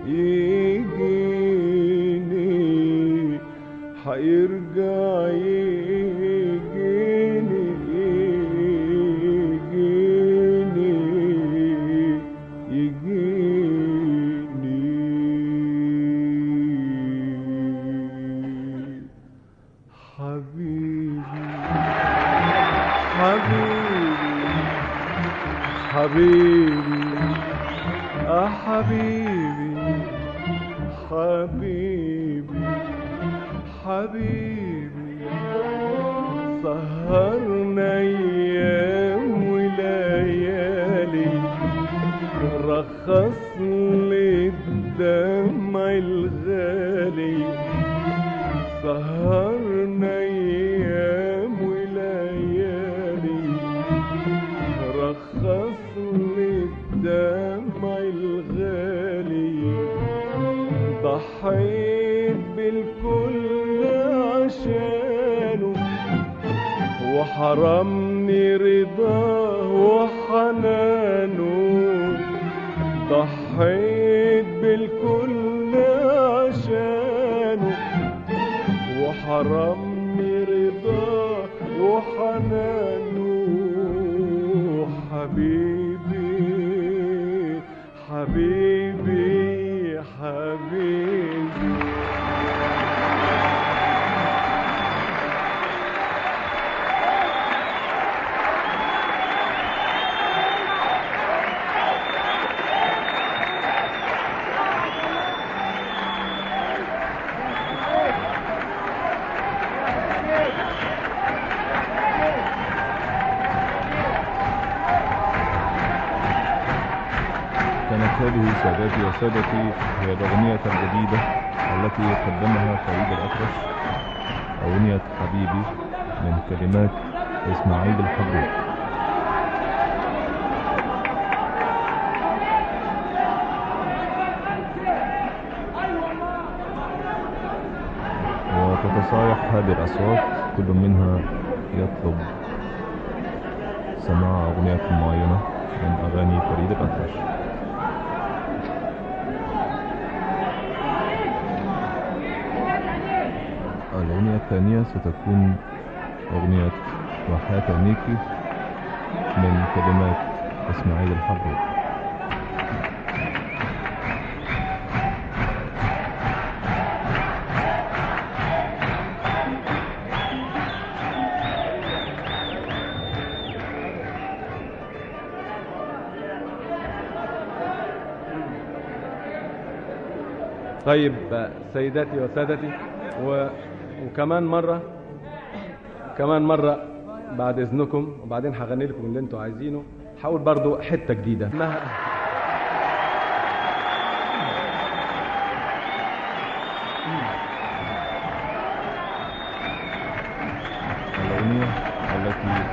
Speaker 6: يجيني هيرجع يجيني يجيني يجيني حبيبي حبيبي حبيبي آه حبيبي حبيبي حبيبي سهرنا ايام وليالي رخص لي الدمع الغالي سهرنا ايام وليالي رخص لي الدمع الغالي ضحيت بالكل عشانه وحرمني رضاه وحنانه ضحيت بالكل عشانه وحرمني رضاه وحنانه حبيبي حبيبي حبيبي
Speaker 5: هذه سادتي وسادتي هي الأغنية الجديدة التي قدمها فريد الأطرش أغنية حبيبي من كلمات إسماعيل الحبروك وتتصايح هذه الأصوات كل منها يطلب سماع أغنية معينة من أغاني فريد الأطرش الأغنية الثانية ستكون أغنية وحياة عينيكي من كلمات إسماعيل الحبروك
Speaker 7: طيب سيداتي وسادتي و... وكمان مرة كمان مرة بعد إذنكم وبعدين هغني لكم اللي انتوا عايزينه هقول برضو حتة جديدة اسمها
Speaker 5: الأغنية التي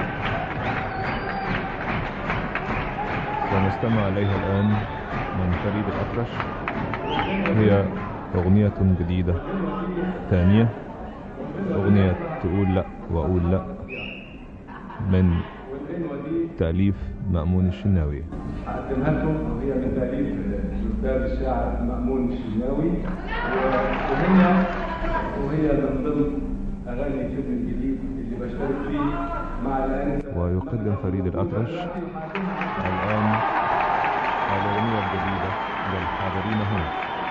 Speaker 5: سنستمع إليها الآن من فريد الأطرش هي أغنية جديدة ثانية أغنية تقول لا وأقول لا من تأليف مأمون الشناوي
Speaker 7: هقدمها لكم وهي من تأليف الأستاذ الشاعر مأمون الشناوي و- وهي وهي من ضمن أغاني الفيلم الجديد اللي بشترك فيه مع الآنسة
Speaker 5: ويقدم فريد الأطرش الآن الأغنية الجديدة للحاضرين هنا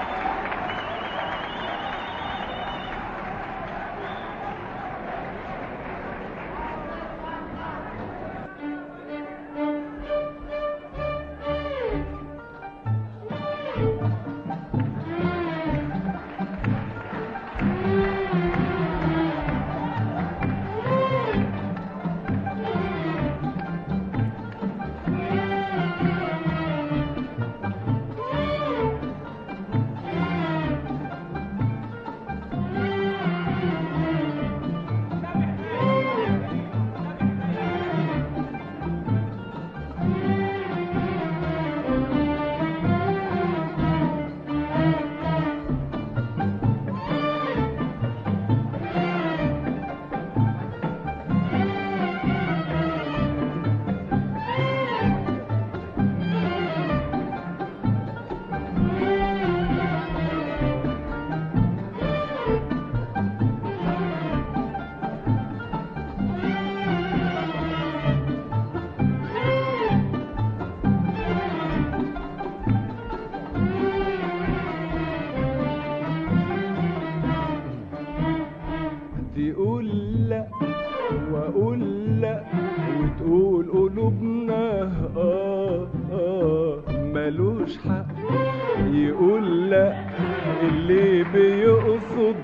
Speaker 6: تقول لا واقول لا وتقول قلوبنا اه اه ملوش حق يقول لا اللي بيقصد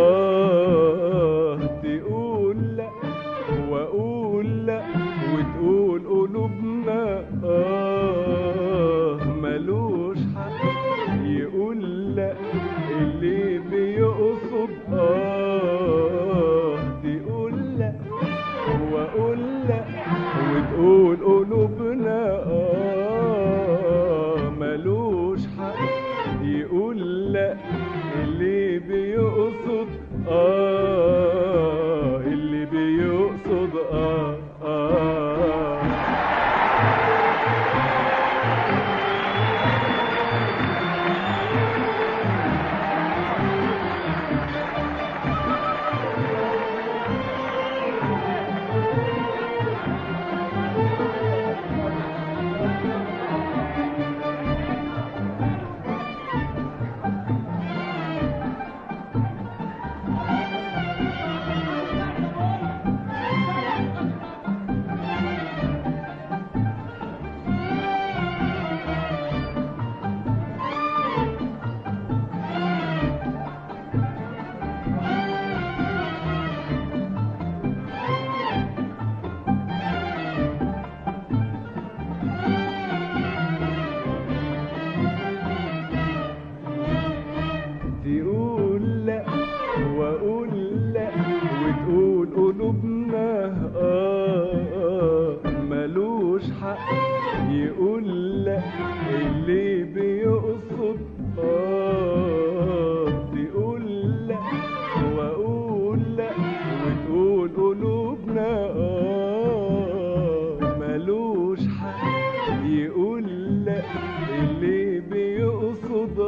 Speaker 6: اه تقول لا واقول لا وتقول قلوبنا اه ملوش حق يقول لا اللي بيقصد اه تقول لا واقول اللي بيقصد اه تقول لا واقول لا وتقول قلوبنا اه ملوش حق يقول لا اللي بيقصد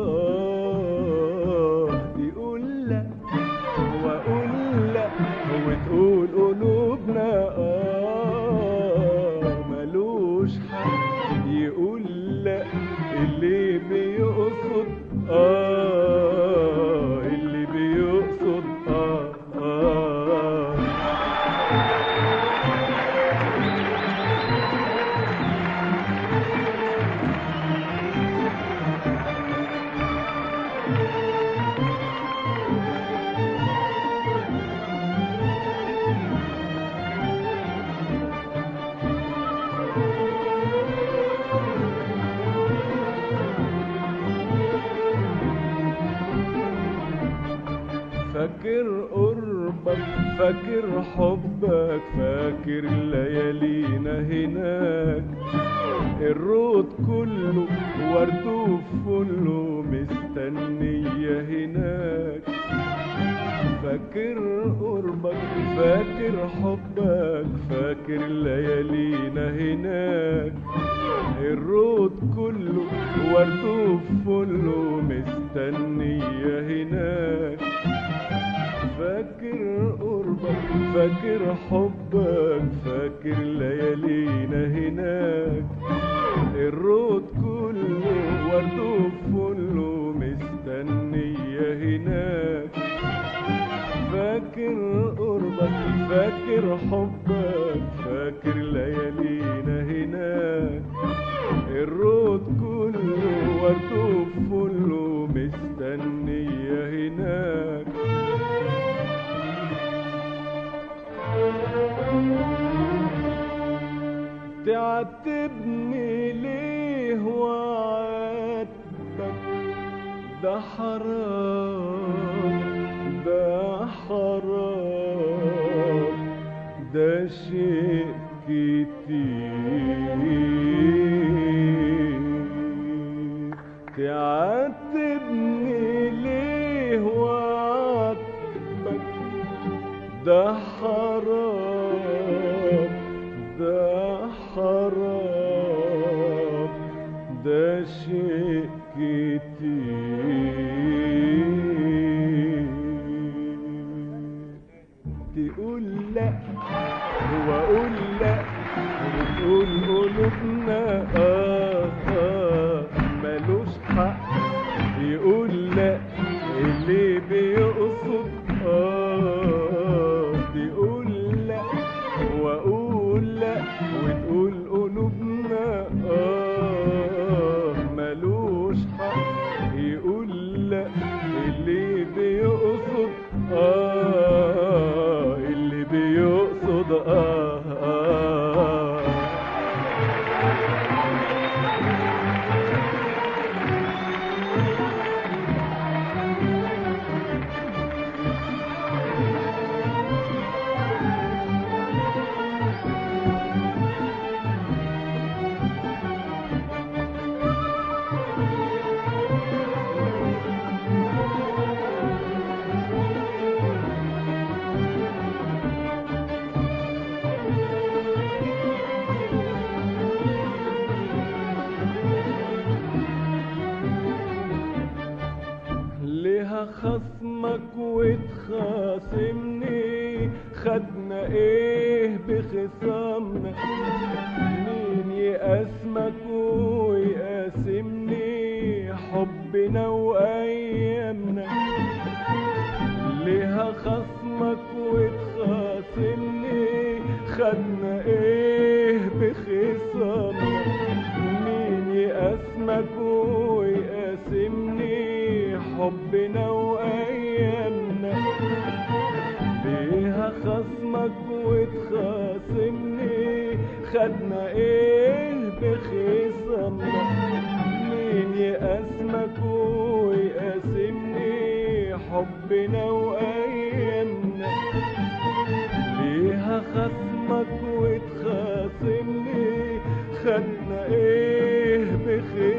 Speaker 6: اه تقول لا واقول لا وتقول قلوبنا اه ملوش حق يقول لا اللي بيقصد اه اللي بيقصد اه اه فاكر قربك فاكر حبك فاكر ليالينا هناك الرود كله ورد وفله مستنية هناك فاكر قربك فاكر حبك فاكر ليالينا هناك الرود كله ورد وفله مستنية هناك فاكر قربك فاكر حبك فاكر ليالينا هناك الرود كله ورد وفله مستنية هناك فاكر قربك فاكر حبك فاكر ليالينا هناك الرود كله ورد وفله مستنية هناك تعاتبني ليه وعاتبك ده حرام ده حرام ده شيء كتير تعاتبني ليه وعاتبك ده حرام ده حرام ده شيء كتير تقول لا واقول لا وتقول قلوبنا اه اه ملوش حق يقول لا اللي بيقصد اه تقول لا واقول لا وتقول قلوبنا اه ملوش حق يقول لا اللي بيقصد اه اللي بيقصد اه اه ليها خصمك وتخاصمني خدنا ايه بخصامنا مين يقاسمك ويقاسمني حبنا وايامنا ليها خصمك وتخاصمني خدنا ايه بخصامنا مين يقاسمك ويقاسمني حبنا وايامنا ليها خصمك وتخاصمني خدنا ايه بخصامنا مين يقاسمك ويقاسمني حبنا وايامنا ليها خصمك وتخاصمني خدنا ايه بخصامنا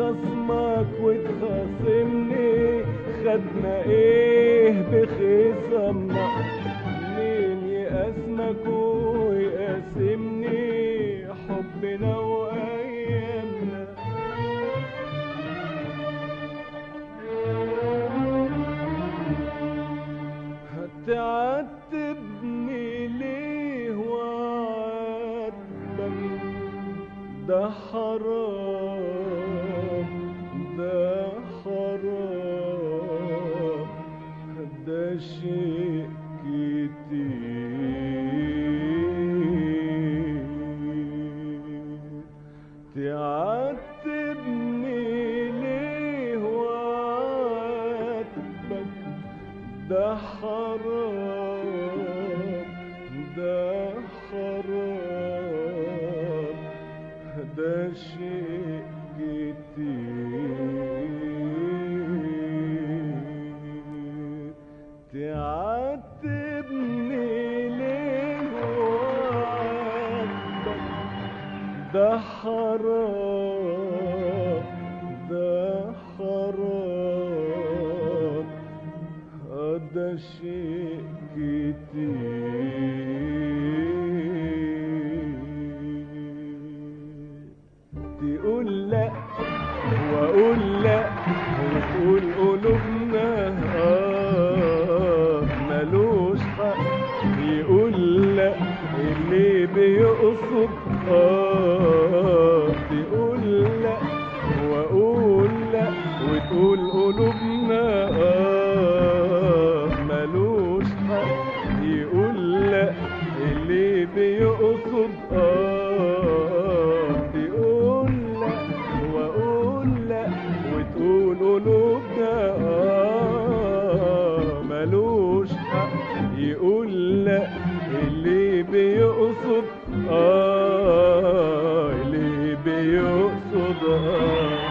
Speaker 6: خصمك وتخاصمني خدنا ايه بخصمنا مين يقاسمك ويقاسمني حبنا وايامنا هتعاتبني ليه وعاتبك ده حرام ده حرام ده شيء كتير تعاتبني ليه وعاتبك ده حرام ده حرام ده شيء كتير تعاتبني ليه وعاتبك ده حرام ده حرام ده شيء كتير تقول لا واقول لا وتقول قلوبنا اه ملوش حق يقول لا اللي بيقصد اه تقول لا واقول لا وتقول قلوبنا اه ملوش حق يقول لا اللي بيقصد اه تقول لا واقول لا وتقول قلوبنا اه ملوش حق يقول لا اللي بيقصد اه اللي بيقصد اه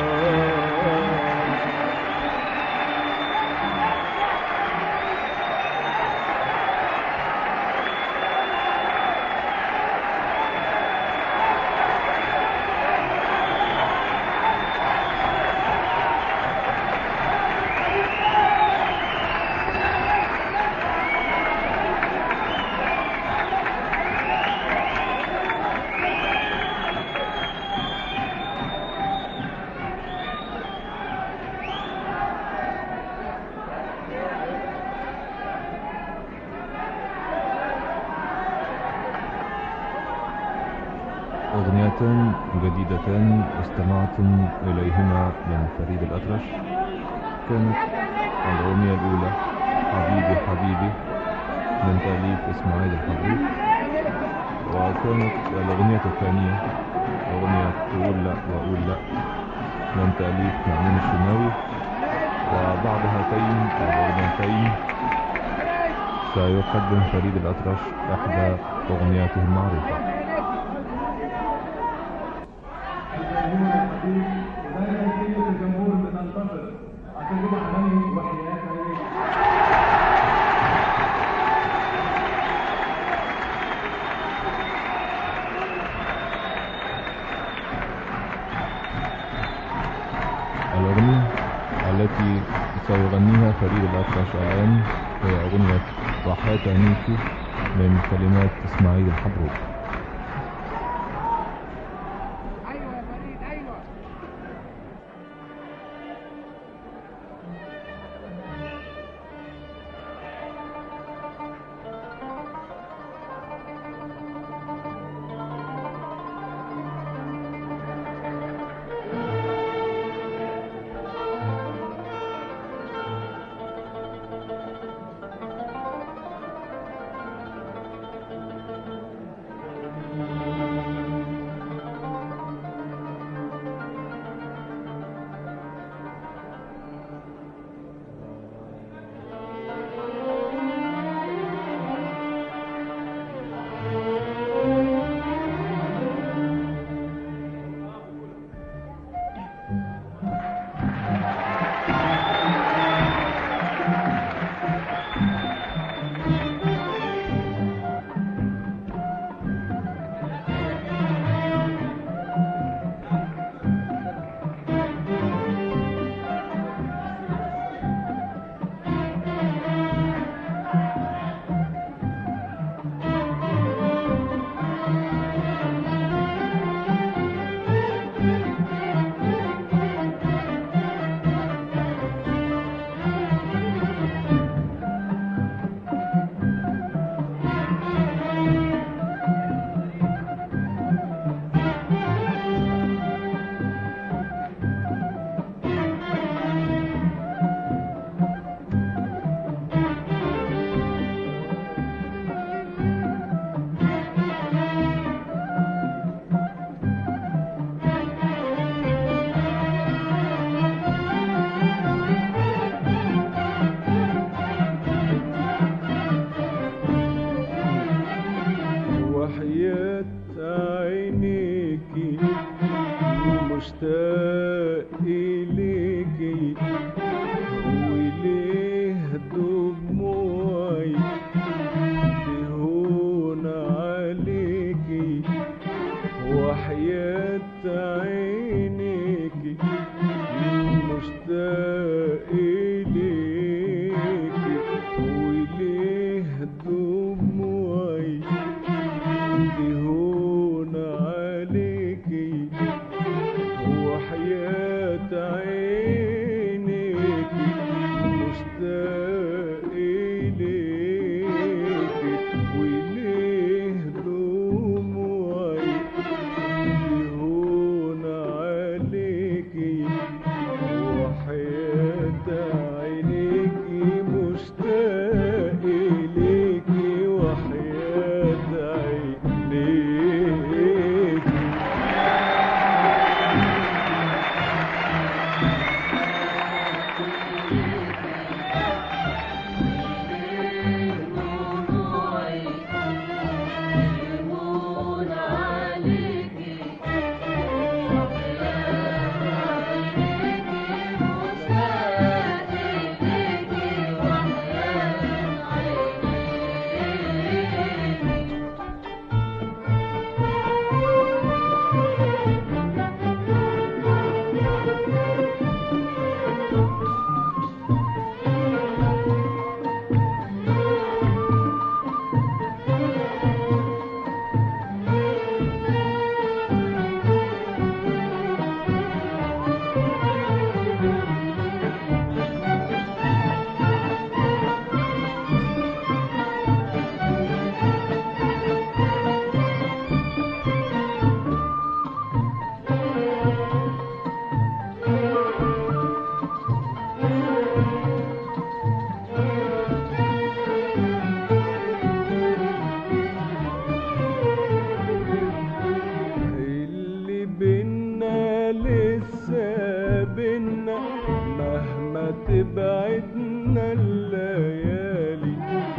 Speaker 5: أغنيتان جديدتان استمعتم إليهما من فريد الأطرش كانت الأغنية الأولى حبيبي حبيبي من تأليف إسماعيل الحبيب وكانت الأغنية الثانية أغنية تقول لا وأقول لا من تأليف مأمون الشناوي وبعد هاتين الأغنيتين سيقدم فريد الأطرش إحدى أغنياته المعروفة
Speaker 7: دايما كلمة الجمهور بتنتظر عشان كده حماني وحياة عليك
Speaker 5: الأغنية التي سيغنيها فريد الأطرش الآن هي أغنية ضحاك عينيكي من كلمات إسماعيل الحبروك
Speaker 6: وحياة عينيكي مشتاق إليكي وليه دموعي تهون عليكي وحياة عينيكي مشتاق إليكي وليه دموعي تهون عليكي وحياة عينيكي مشتاق إليكي وحياة عينيكي اللي بينا لسه بينا مهما تبعدنا الليالي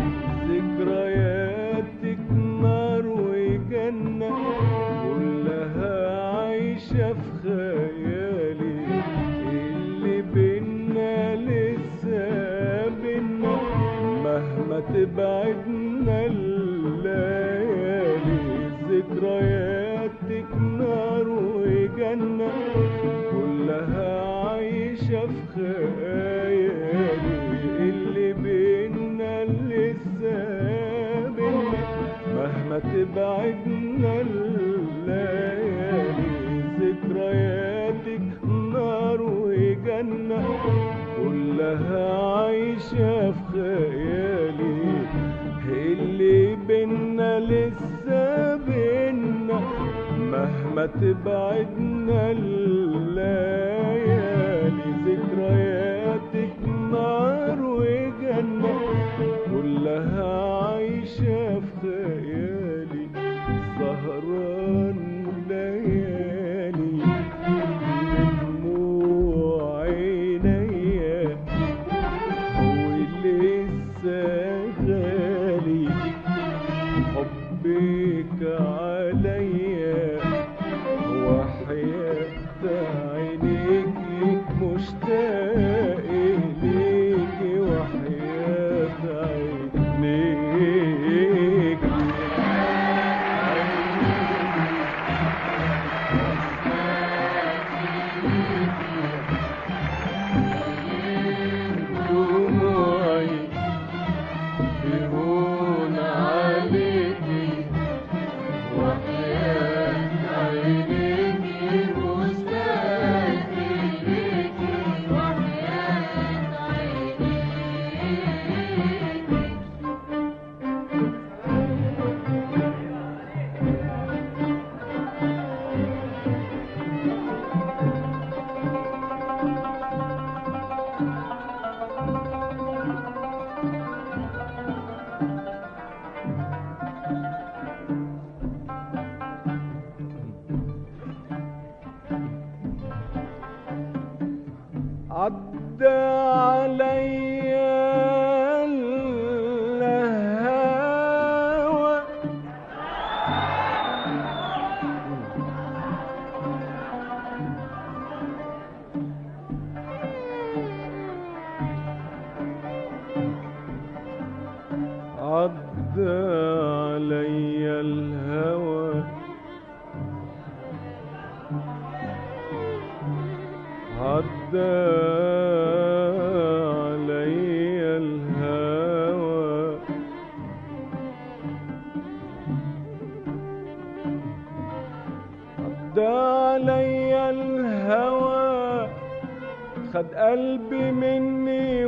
Speaker 6: ذكرياتك نار وجنة كلها عايشة في خيالي اللي بينا لسه بينا مهما تبعدنا الليالي ذكرياتك نار وجنة كلها عايشة في خيالي اللي بينا لسه بينا مهما تبعدنا الليالي ذكرياتك نار وجنة كلها عايشة في خيالي اللي بينا لسه بينا مهما تبعدنا الليالي ذكرياتك نار وجنة كلها عايشة في خيالي سهران ليالي بدموع عينيا ولسه غالي حبك عليا وحياة عينيكي مشتاق إليكي وحياة عينيكي دموعي يهون عليكي وحياة عينيكي مشتاق إليكي وحياة عينيكي عدى عليا الهوى عدى عليا الهوى عدى علي الهوى عدى علي الهوى خد قلبي مني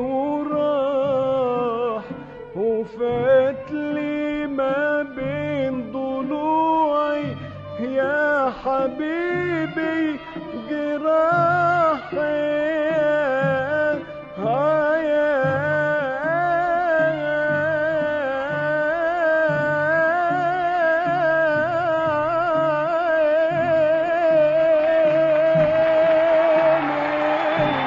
Speaker 6: وراح وفات لي ما بين ضلوعي يا حبيبي جراحي آه يا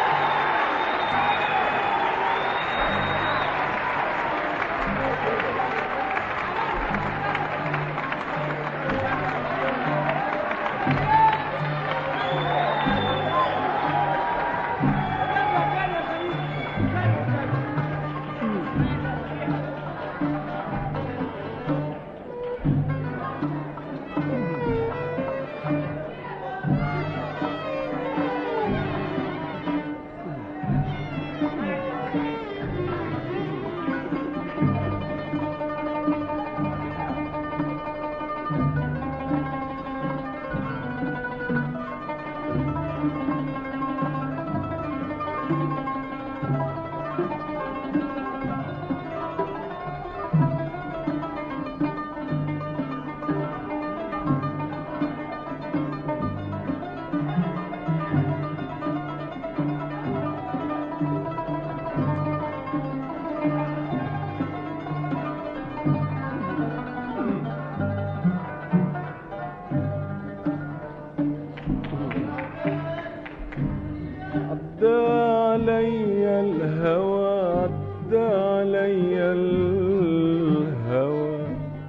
Speaker 6: عدى علي الهوى عدى علي الهوى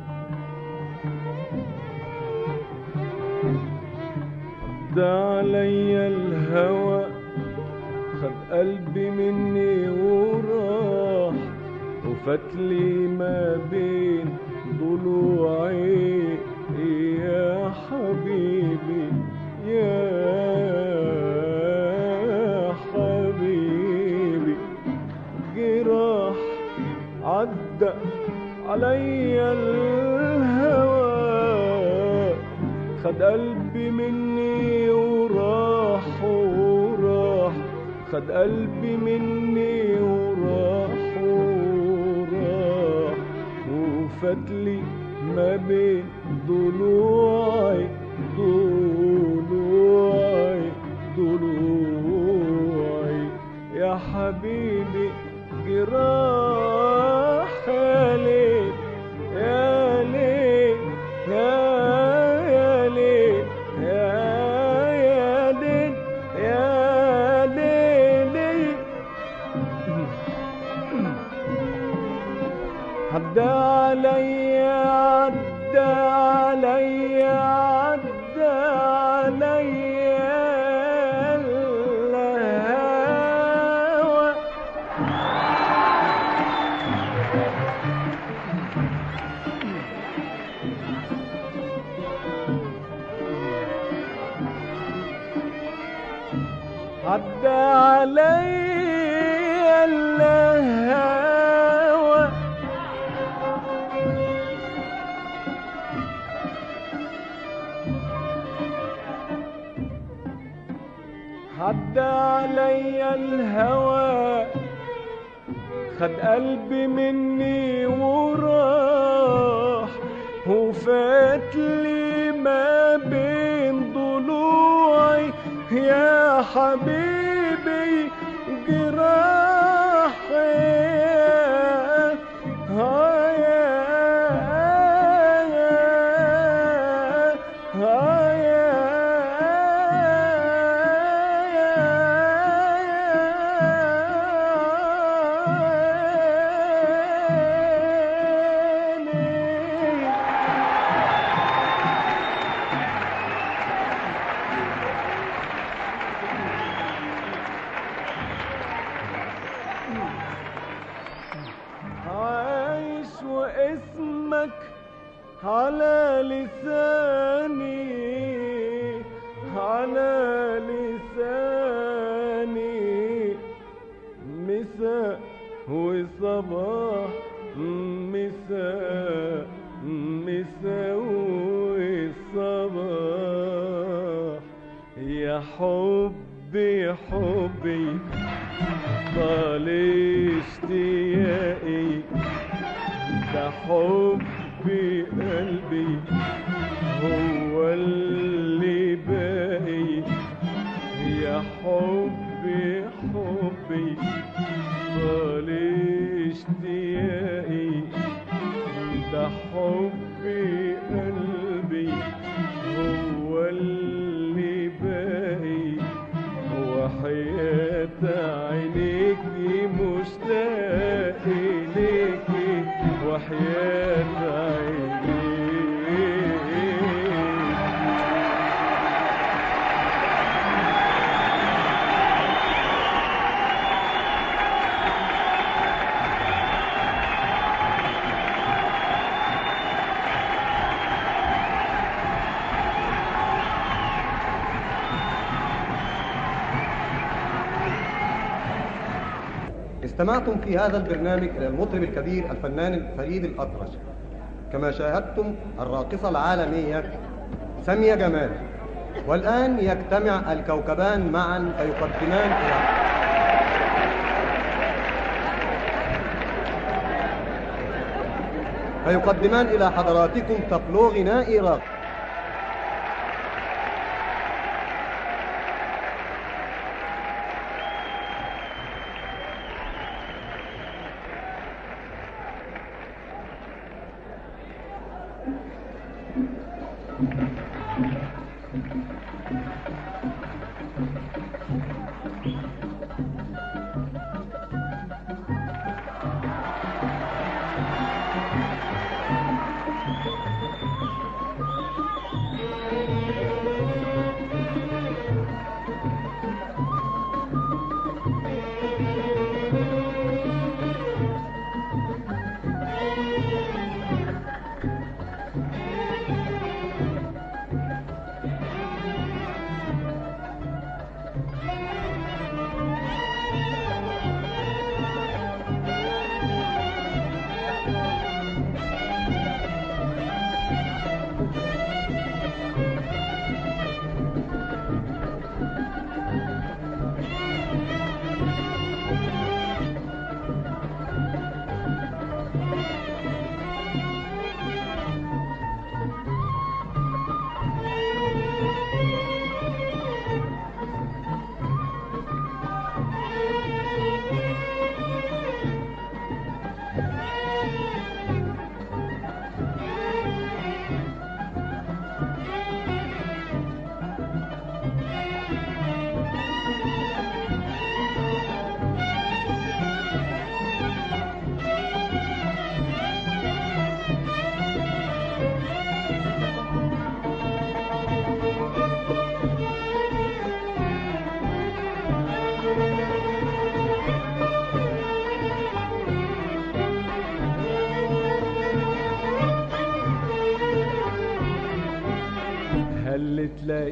Speaker 6: عدى علي الهوى خد قلبي مني وراح وفتلي ما بين ضلوعي يا حبيبي يا حبيبي جراح عدى علي الهوى خد قلبي مني وراح وراح خد قلبي مني وراح وراح وفتلي ما بين ضلوعي ضلوعي ضلوعي يا حبيبي جراح يا ليل يا ليل يا يا ليل يا يا ليل يا ليل عدى علي عدى علي عدى علي الهوى عدى علي الهوى عدى علي الهوى خد قلبي مني وراح وفات لي ما بين ضلوعي يا حبيبي جراحي آه يا آه يا عايش واسمك على لساني على لساني يا حبي حبي طال اشتياقي ده حبي قلبي هو اللي باقي يا حبي حبي طال اشتياقي ده حبي قلبي هو اللي باقي وحياة عينيكي مشتاق إليكي وحياة عينيكي
Speaker 3: استمعتم في هذا البرنامج إلى المطرب الكبير الفنان فريد الأطرش كما شاهدتم الراقصة العالمية سامية جمال والآن يجتمع الكوكبان معا فيقدمان إلى فيقدمان إلى حضراتكم تابلو غنائي راقص
Speaker 6: هلت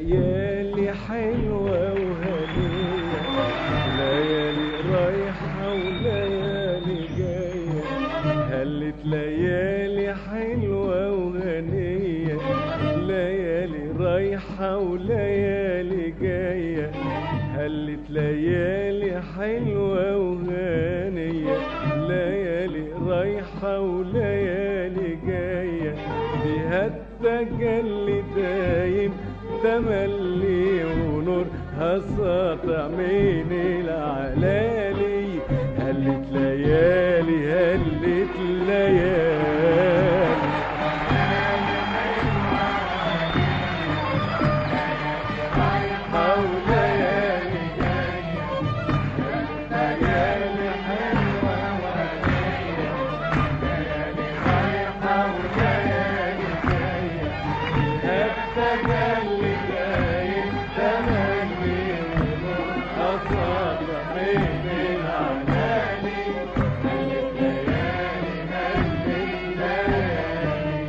Speaker 6: ليالي حلوة وهنية ليالي رايحة وليالي جاية هلت ليالي حلوة وهنية ليالي رايحة وليالي جاية هلت ليالي حلوة وهنية ليالي رايحة وليالي جاية فيها التجلي دايم تملي ونور هسطع من العلالي هلت ليالي هلت ليالي وليالي ليالي حلوة وليالي ليالي رايحة وليالي جاية التجلي جاي تملي أصاب من العلالي هلت ليالي هلت ليالي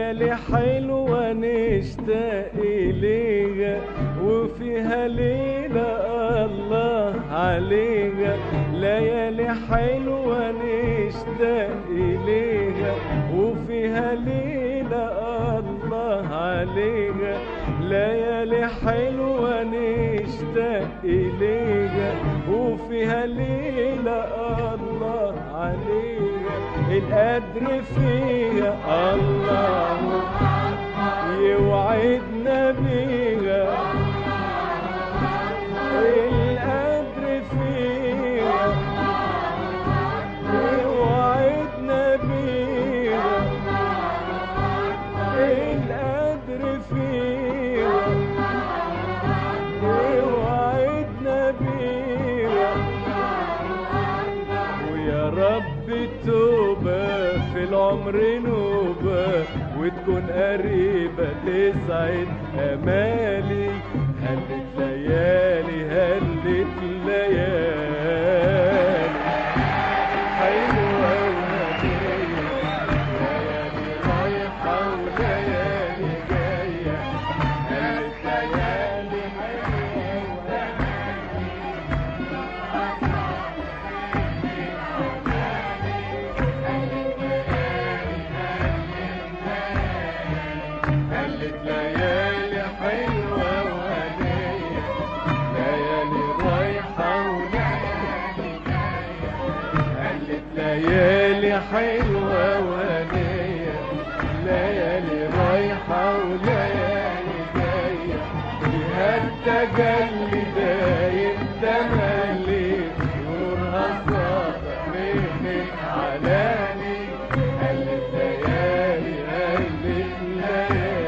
Speaker 6: ليالي حلوة نشتاق إليها وفيها ليلة الله عليها ليالي حلوة نشتاق إليها وفيها ليلة الله عليها ليالي حلوة نشتاق إليها وفيها ليلة الله عليها القدر فيها الله يوعدنا بيها القدر فيها يوعدنا بيها القدر فيها يوعدنا بيها ويا رب توبة في العمر نوبة وتكون قريبة تسعد أمالي هلت ليالي هلت ليالي حلوة ونبية ليالي رايحة وليالي جاية هلت ليالي حلوة هلت ليالي حلوة وهدية ليالي رايحة وليالي هلت ليالي حلوة وهدية ليالي رايحة وليالي جاية فيها التجلي دايم تملي نورها ساطع من علاني هلت ليالي هلت ليالي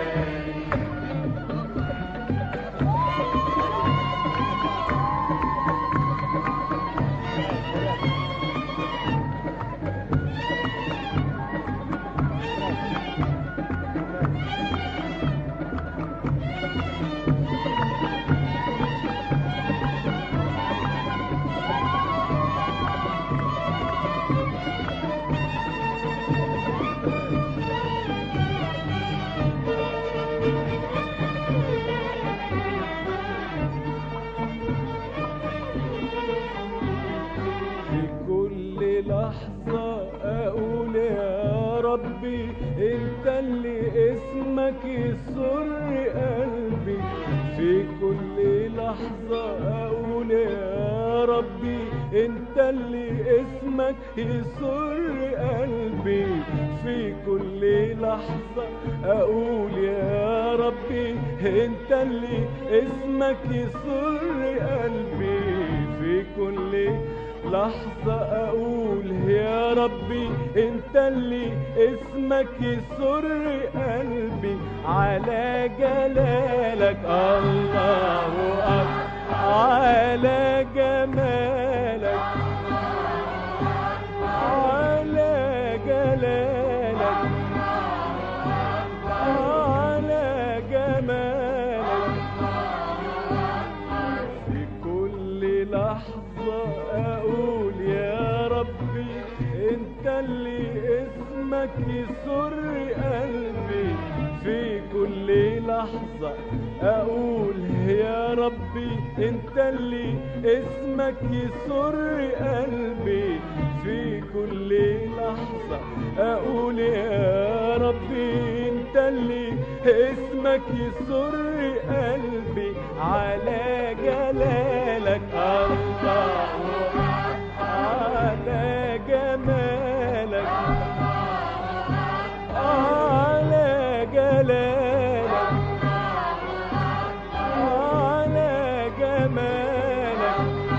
Speaker 6: في كل لحظة أقول يا ربي أنت اللي اسمك يسر قلبي في كل لحظة أقول يا ربي أنت اللي اسمك يسر قلبي في كل لحظة أقول يا ربي أنت اللي اسمك يسر قلبي في كل لحظة أقول يا ربي أنت اللي اسمك يسر قلبي على جلالك الله أكبر على جمالك على جلالك على جمالك في كل لحظة أقول يا ربي أنت اللي اسمك يسر قلبي في كل لحظة أقول يا ربي أنت اللي اسمك يسر قلبي في كل لحظة أقول يا ربي أنت اللي اسمك يسر قلبي على جلالك الله على جمالك على جلالك على جمالك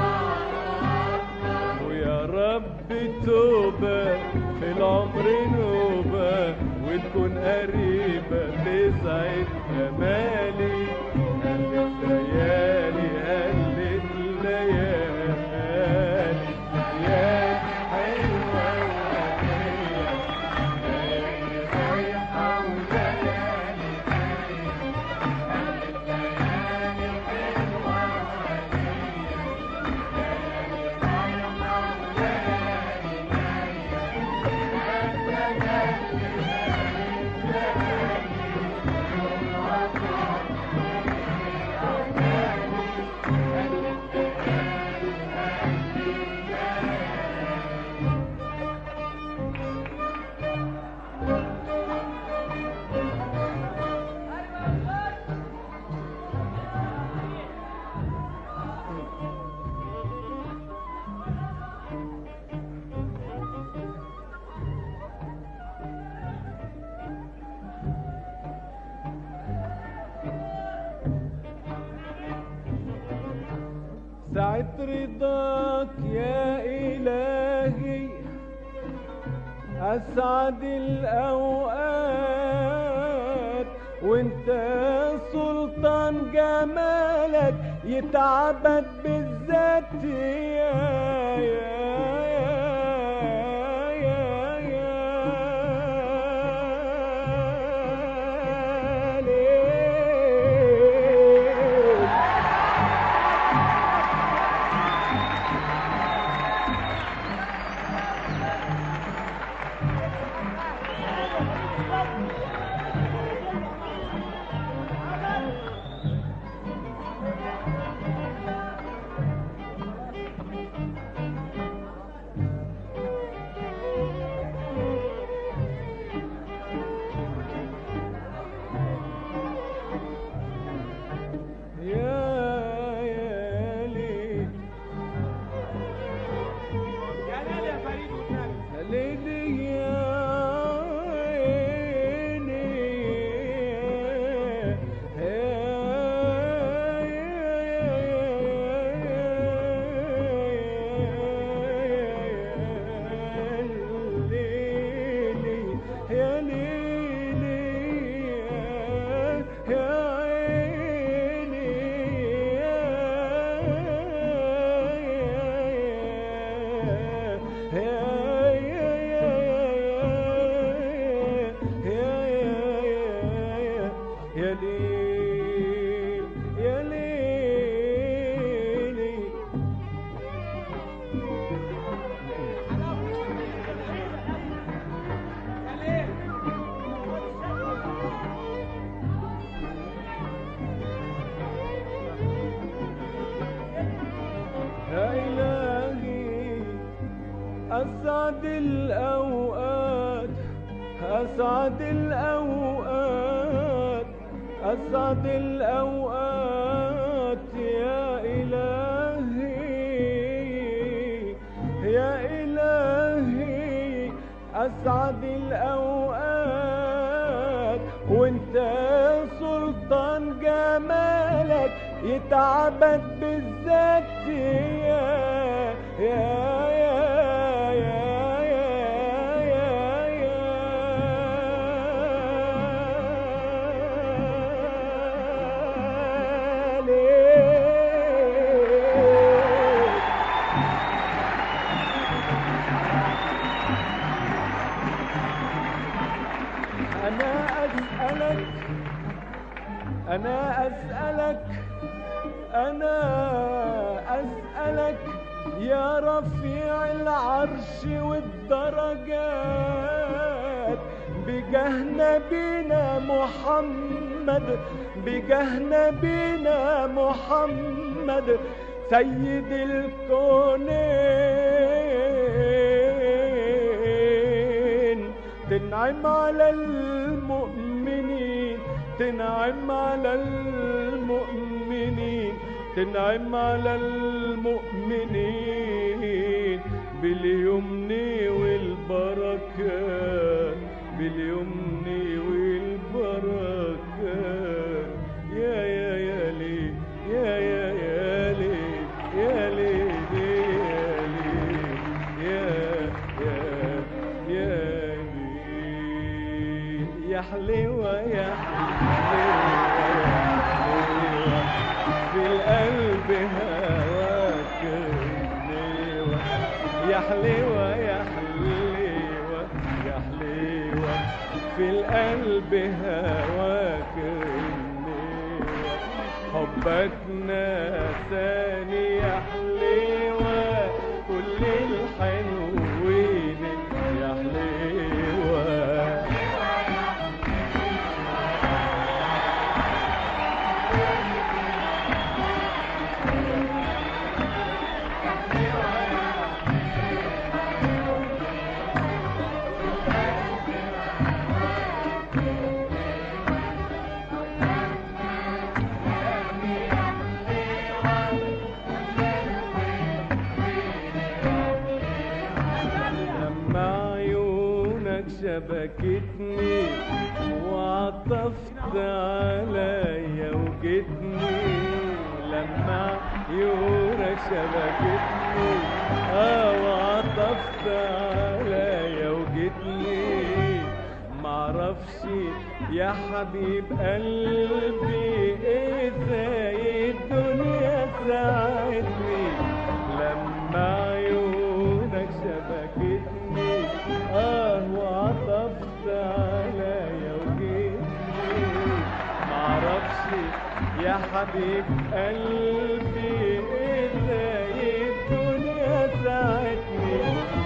Speaker 6: ويا رب توبة في العمر نوبة وتكون قريبة تسعد أمالي هلت ليالي هلت ليالي ليالي حلوة وهدية ليالي رايحة وليالي ساعة رضاك يا إلهي أسعد الأوقات وانت سلطان جمالك يتعبد بالذات يا يا يا يا يا ليل يا يا ليل يا ليل يا فريد يا ليل يا عيني يا ليلي يا ليلي يا عيني يا ليل يا ليلي يا إلهي أسعد الأوقات أسعد الأوقات أسعد الأوقات يا إلهي يا إلهي أسعد الأوقات وانت سلطان جمالك يتعبد بالذات يا يا يا يا يا يا يا ليل أنا أسألك أنا أسألك أنا أسألك يا رفيع العرش والدرجات بجاه نبينا محمد بجاه نبينا محمد سيد الكونين تنعم على المؤمنين تنعم على المؤمنين تنعم على المؤمنين باليمن والبركات باليمن والبركات يا يا يا لي يا يا يا لي يا لي يا لي يا يا يا لي يا حلوة يا حلوة في القلب هواك حلوة يا حلوة يا حلوة يا حلوة في القلب هواك حلوة حبك نساني يا حلوة كل الحلوين يا حلوة لما عيونك شبكتني وعطفت عليا وجتني لما عيونك شبكتني اه وعطفت عليا وجتني معرفش يا حبيب قلبي ازاي الدنيا ساعدني لما عيونك شبكتني اه وعطفت عليا وجيتني معرفش يا حبيب قلبي ازاي الدنيا ساعدني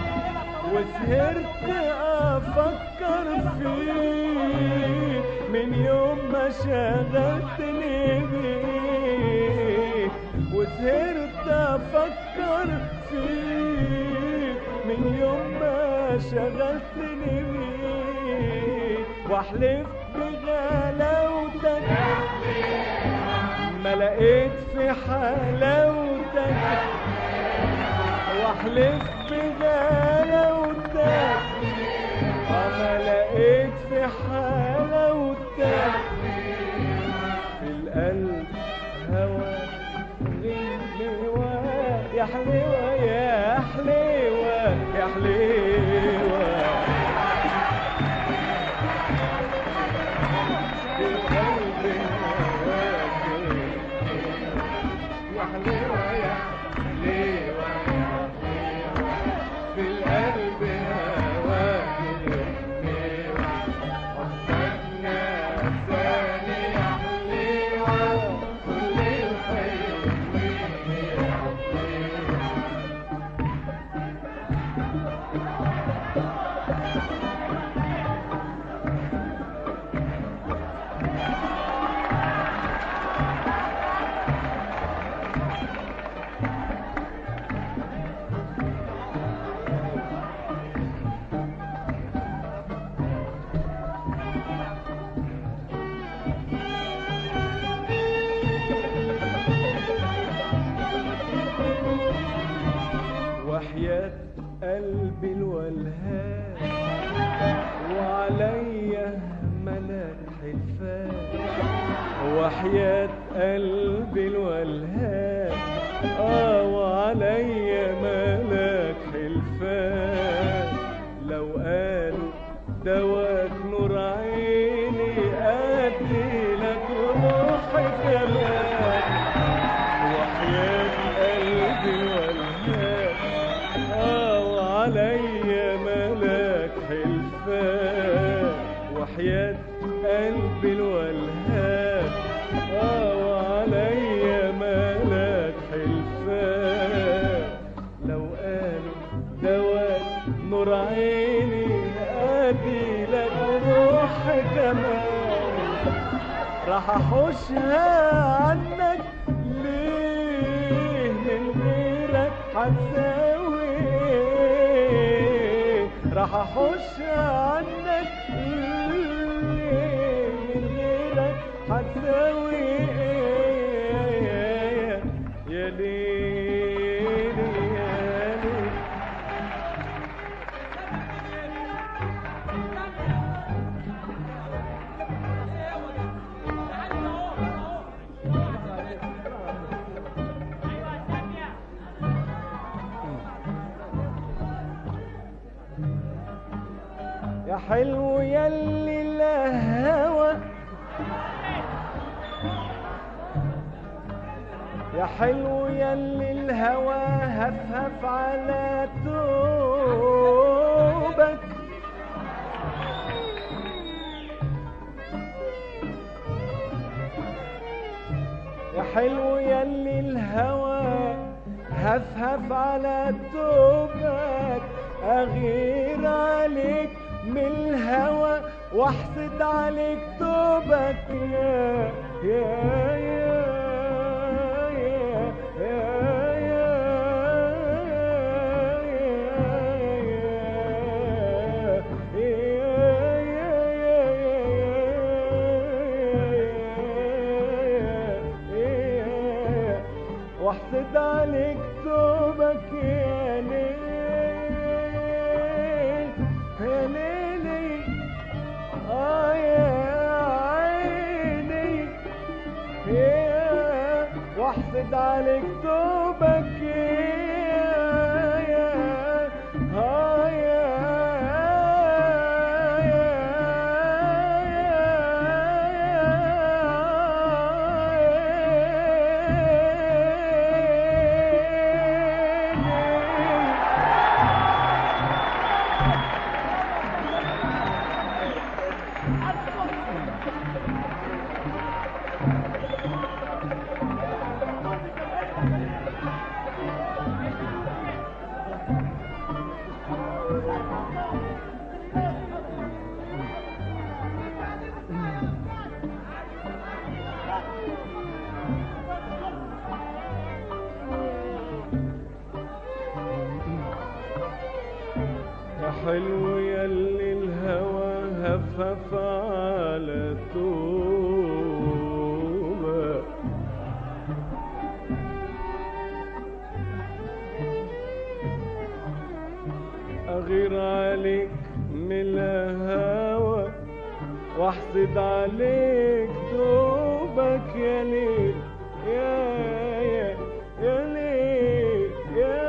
Speaker 6: وسهرت افكر فيك من يوم ما شغلتني بيك وسهرت افكر فيك من يوم ما شغلتني بيك واحلف بغلاوتك ما لقيت في حلاوتك واحلف بغلاوتك اما لقيت في حلاوتك في القلب هوا غلوة يا حلوة يا حلوة يا حلوة في القلب هواك يا حلوة يا حلوة يا حلوة في القلب هواك حبك نساني يا حلوة كل الخير يا حلوة وحياة قلبي الولهان وعليا ملاك حلفان وحياة قلبي الولهان اه وعليا ملاك حلفان لو قالوا دواك نور عيني ادي لك روحي كمان وحياة قلبي والهاب اه وعليا ملاك حلفان وحياة قلبي الولهاب اه وعليا ملاك حلفان لو قالوا دواك نور عيني ادي لك روحي كمان راح احوشها عنك ليه من غيرك هتساوي إيه؟ راح احوشها عنك ليه من غيرك هتساوي إيه؟ يا ليل يا ليل يا حلو يلي الهوى يا حلو يلي الهوى هفهف على توبك يا حلو يلي الهوى هفهف على توبك اغير عليك من الهوى واحسد عليك توبك يا يا يا يا يا واحسد عليك توبك يا ليل يا ليلي اه يا عيني يا واحسد واحسد عليك توبك يا يا ها يا يا حلو يلي الهوى هفف على توبة أغير عليك من الهوى واحسد عليك توبك يا ليل يا يا يا ليل يا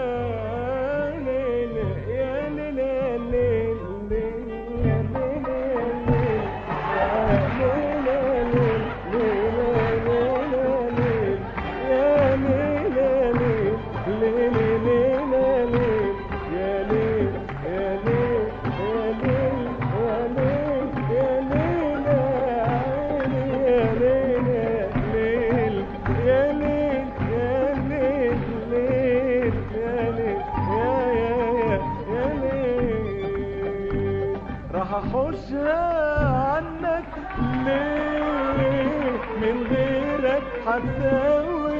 Speaker 6: ليل يا ليل يا ليل يا ليل يا ليل يا ليل يا ليل يا ليل يا ليل يا ليل يا ليل يا ليل يا ليل يا ليل ليل يا ليل يا يا يا ليل راح احوشها عنك ليه من غيرك هتسوي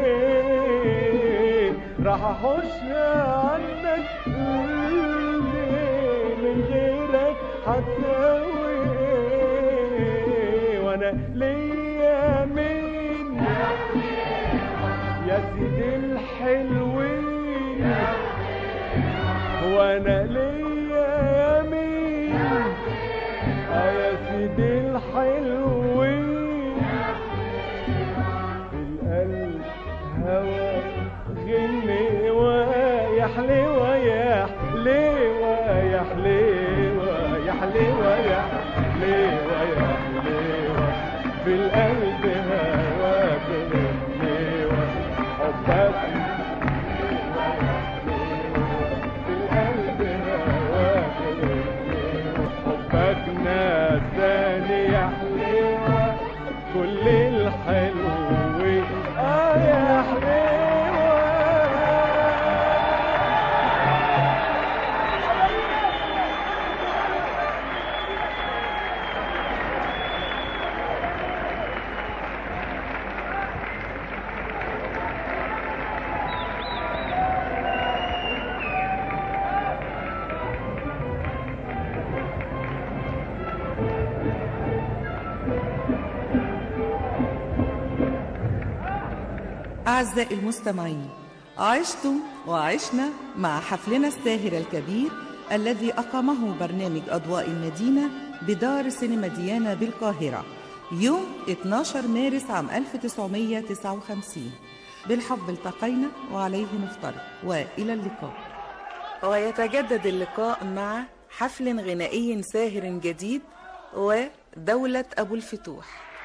Speaker 6: ايه راح احوشها عنك ليه من غيرك هتسوي ايه وانا ليا مين يا سيدي الحلوين وانا ليا يمين آه يا سيدي الحلوين في القلب هوا غني ويحلي ويحلي ويحلي ويحلي ويحلي ويحلي في القلب هواك غني وحبك في القلب هواك حبك ناداني يا حليوة كل الحلو آه يا حليوة
Speaker 2: أعزائي المستمعين عشتم وعشنا مع حفلنا الساهر الكبير الذي أقامه برنامج أضواء المدينة بدار سينما ديانا بالقاهرة يوم 12 مارس عام 1959 بالحب التقينا وعليه نفترق وإلى اللقاء ويتجدد اللقاء مع حفل غنائي ساهر جديد ودولة أبو الفتوح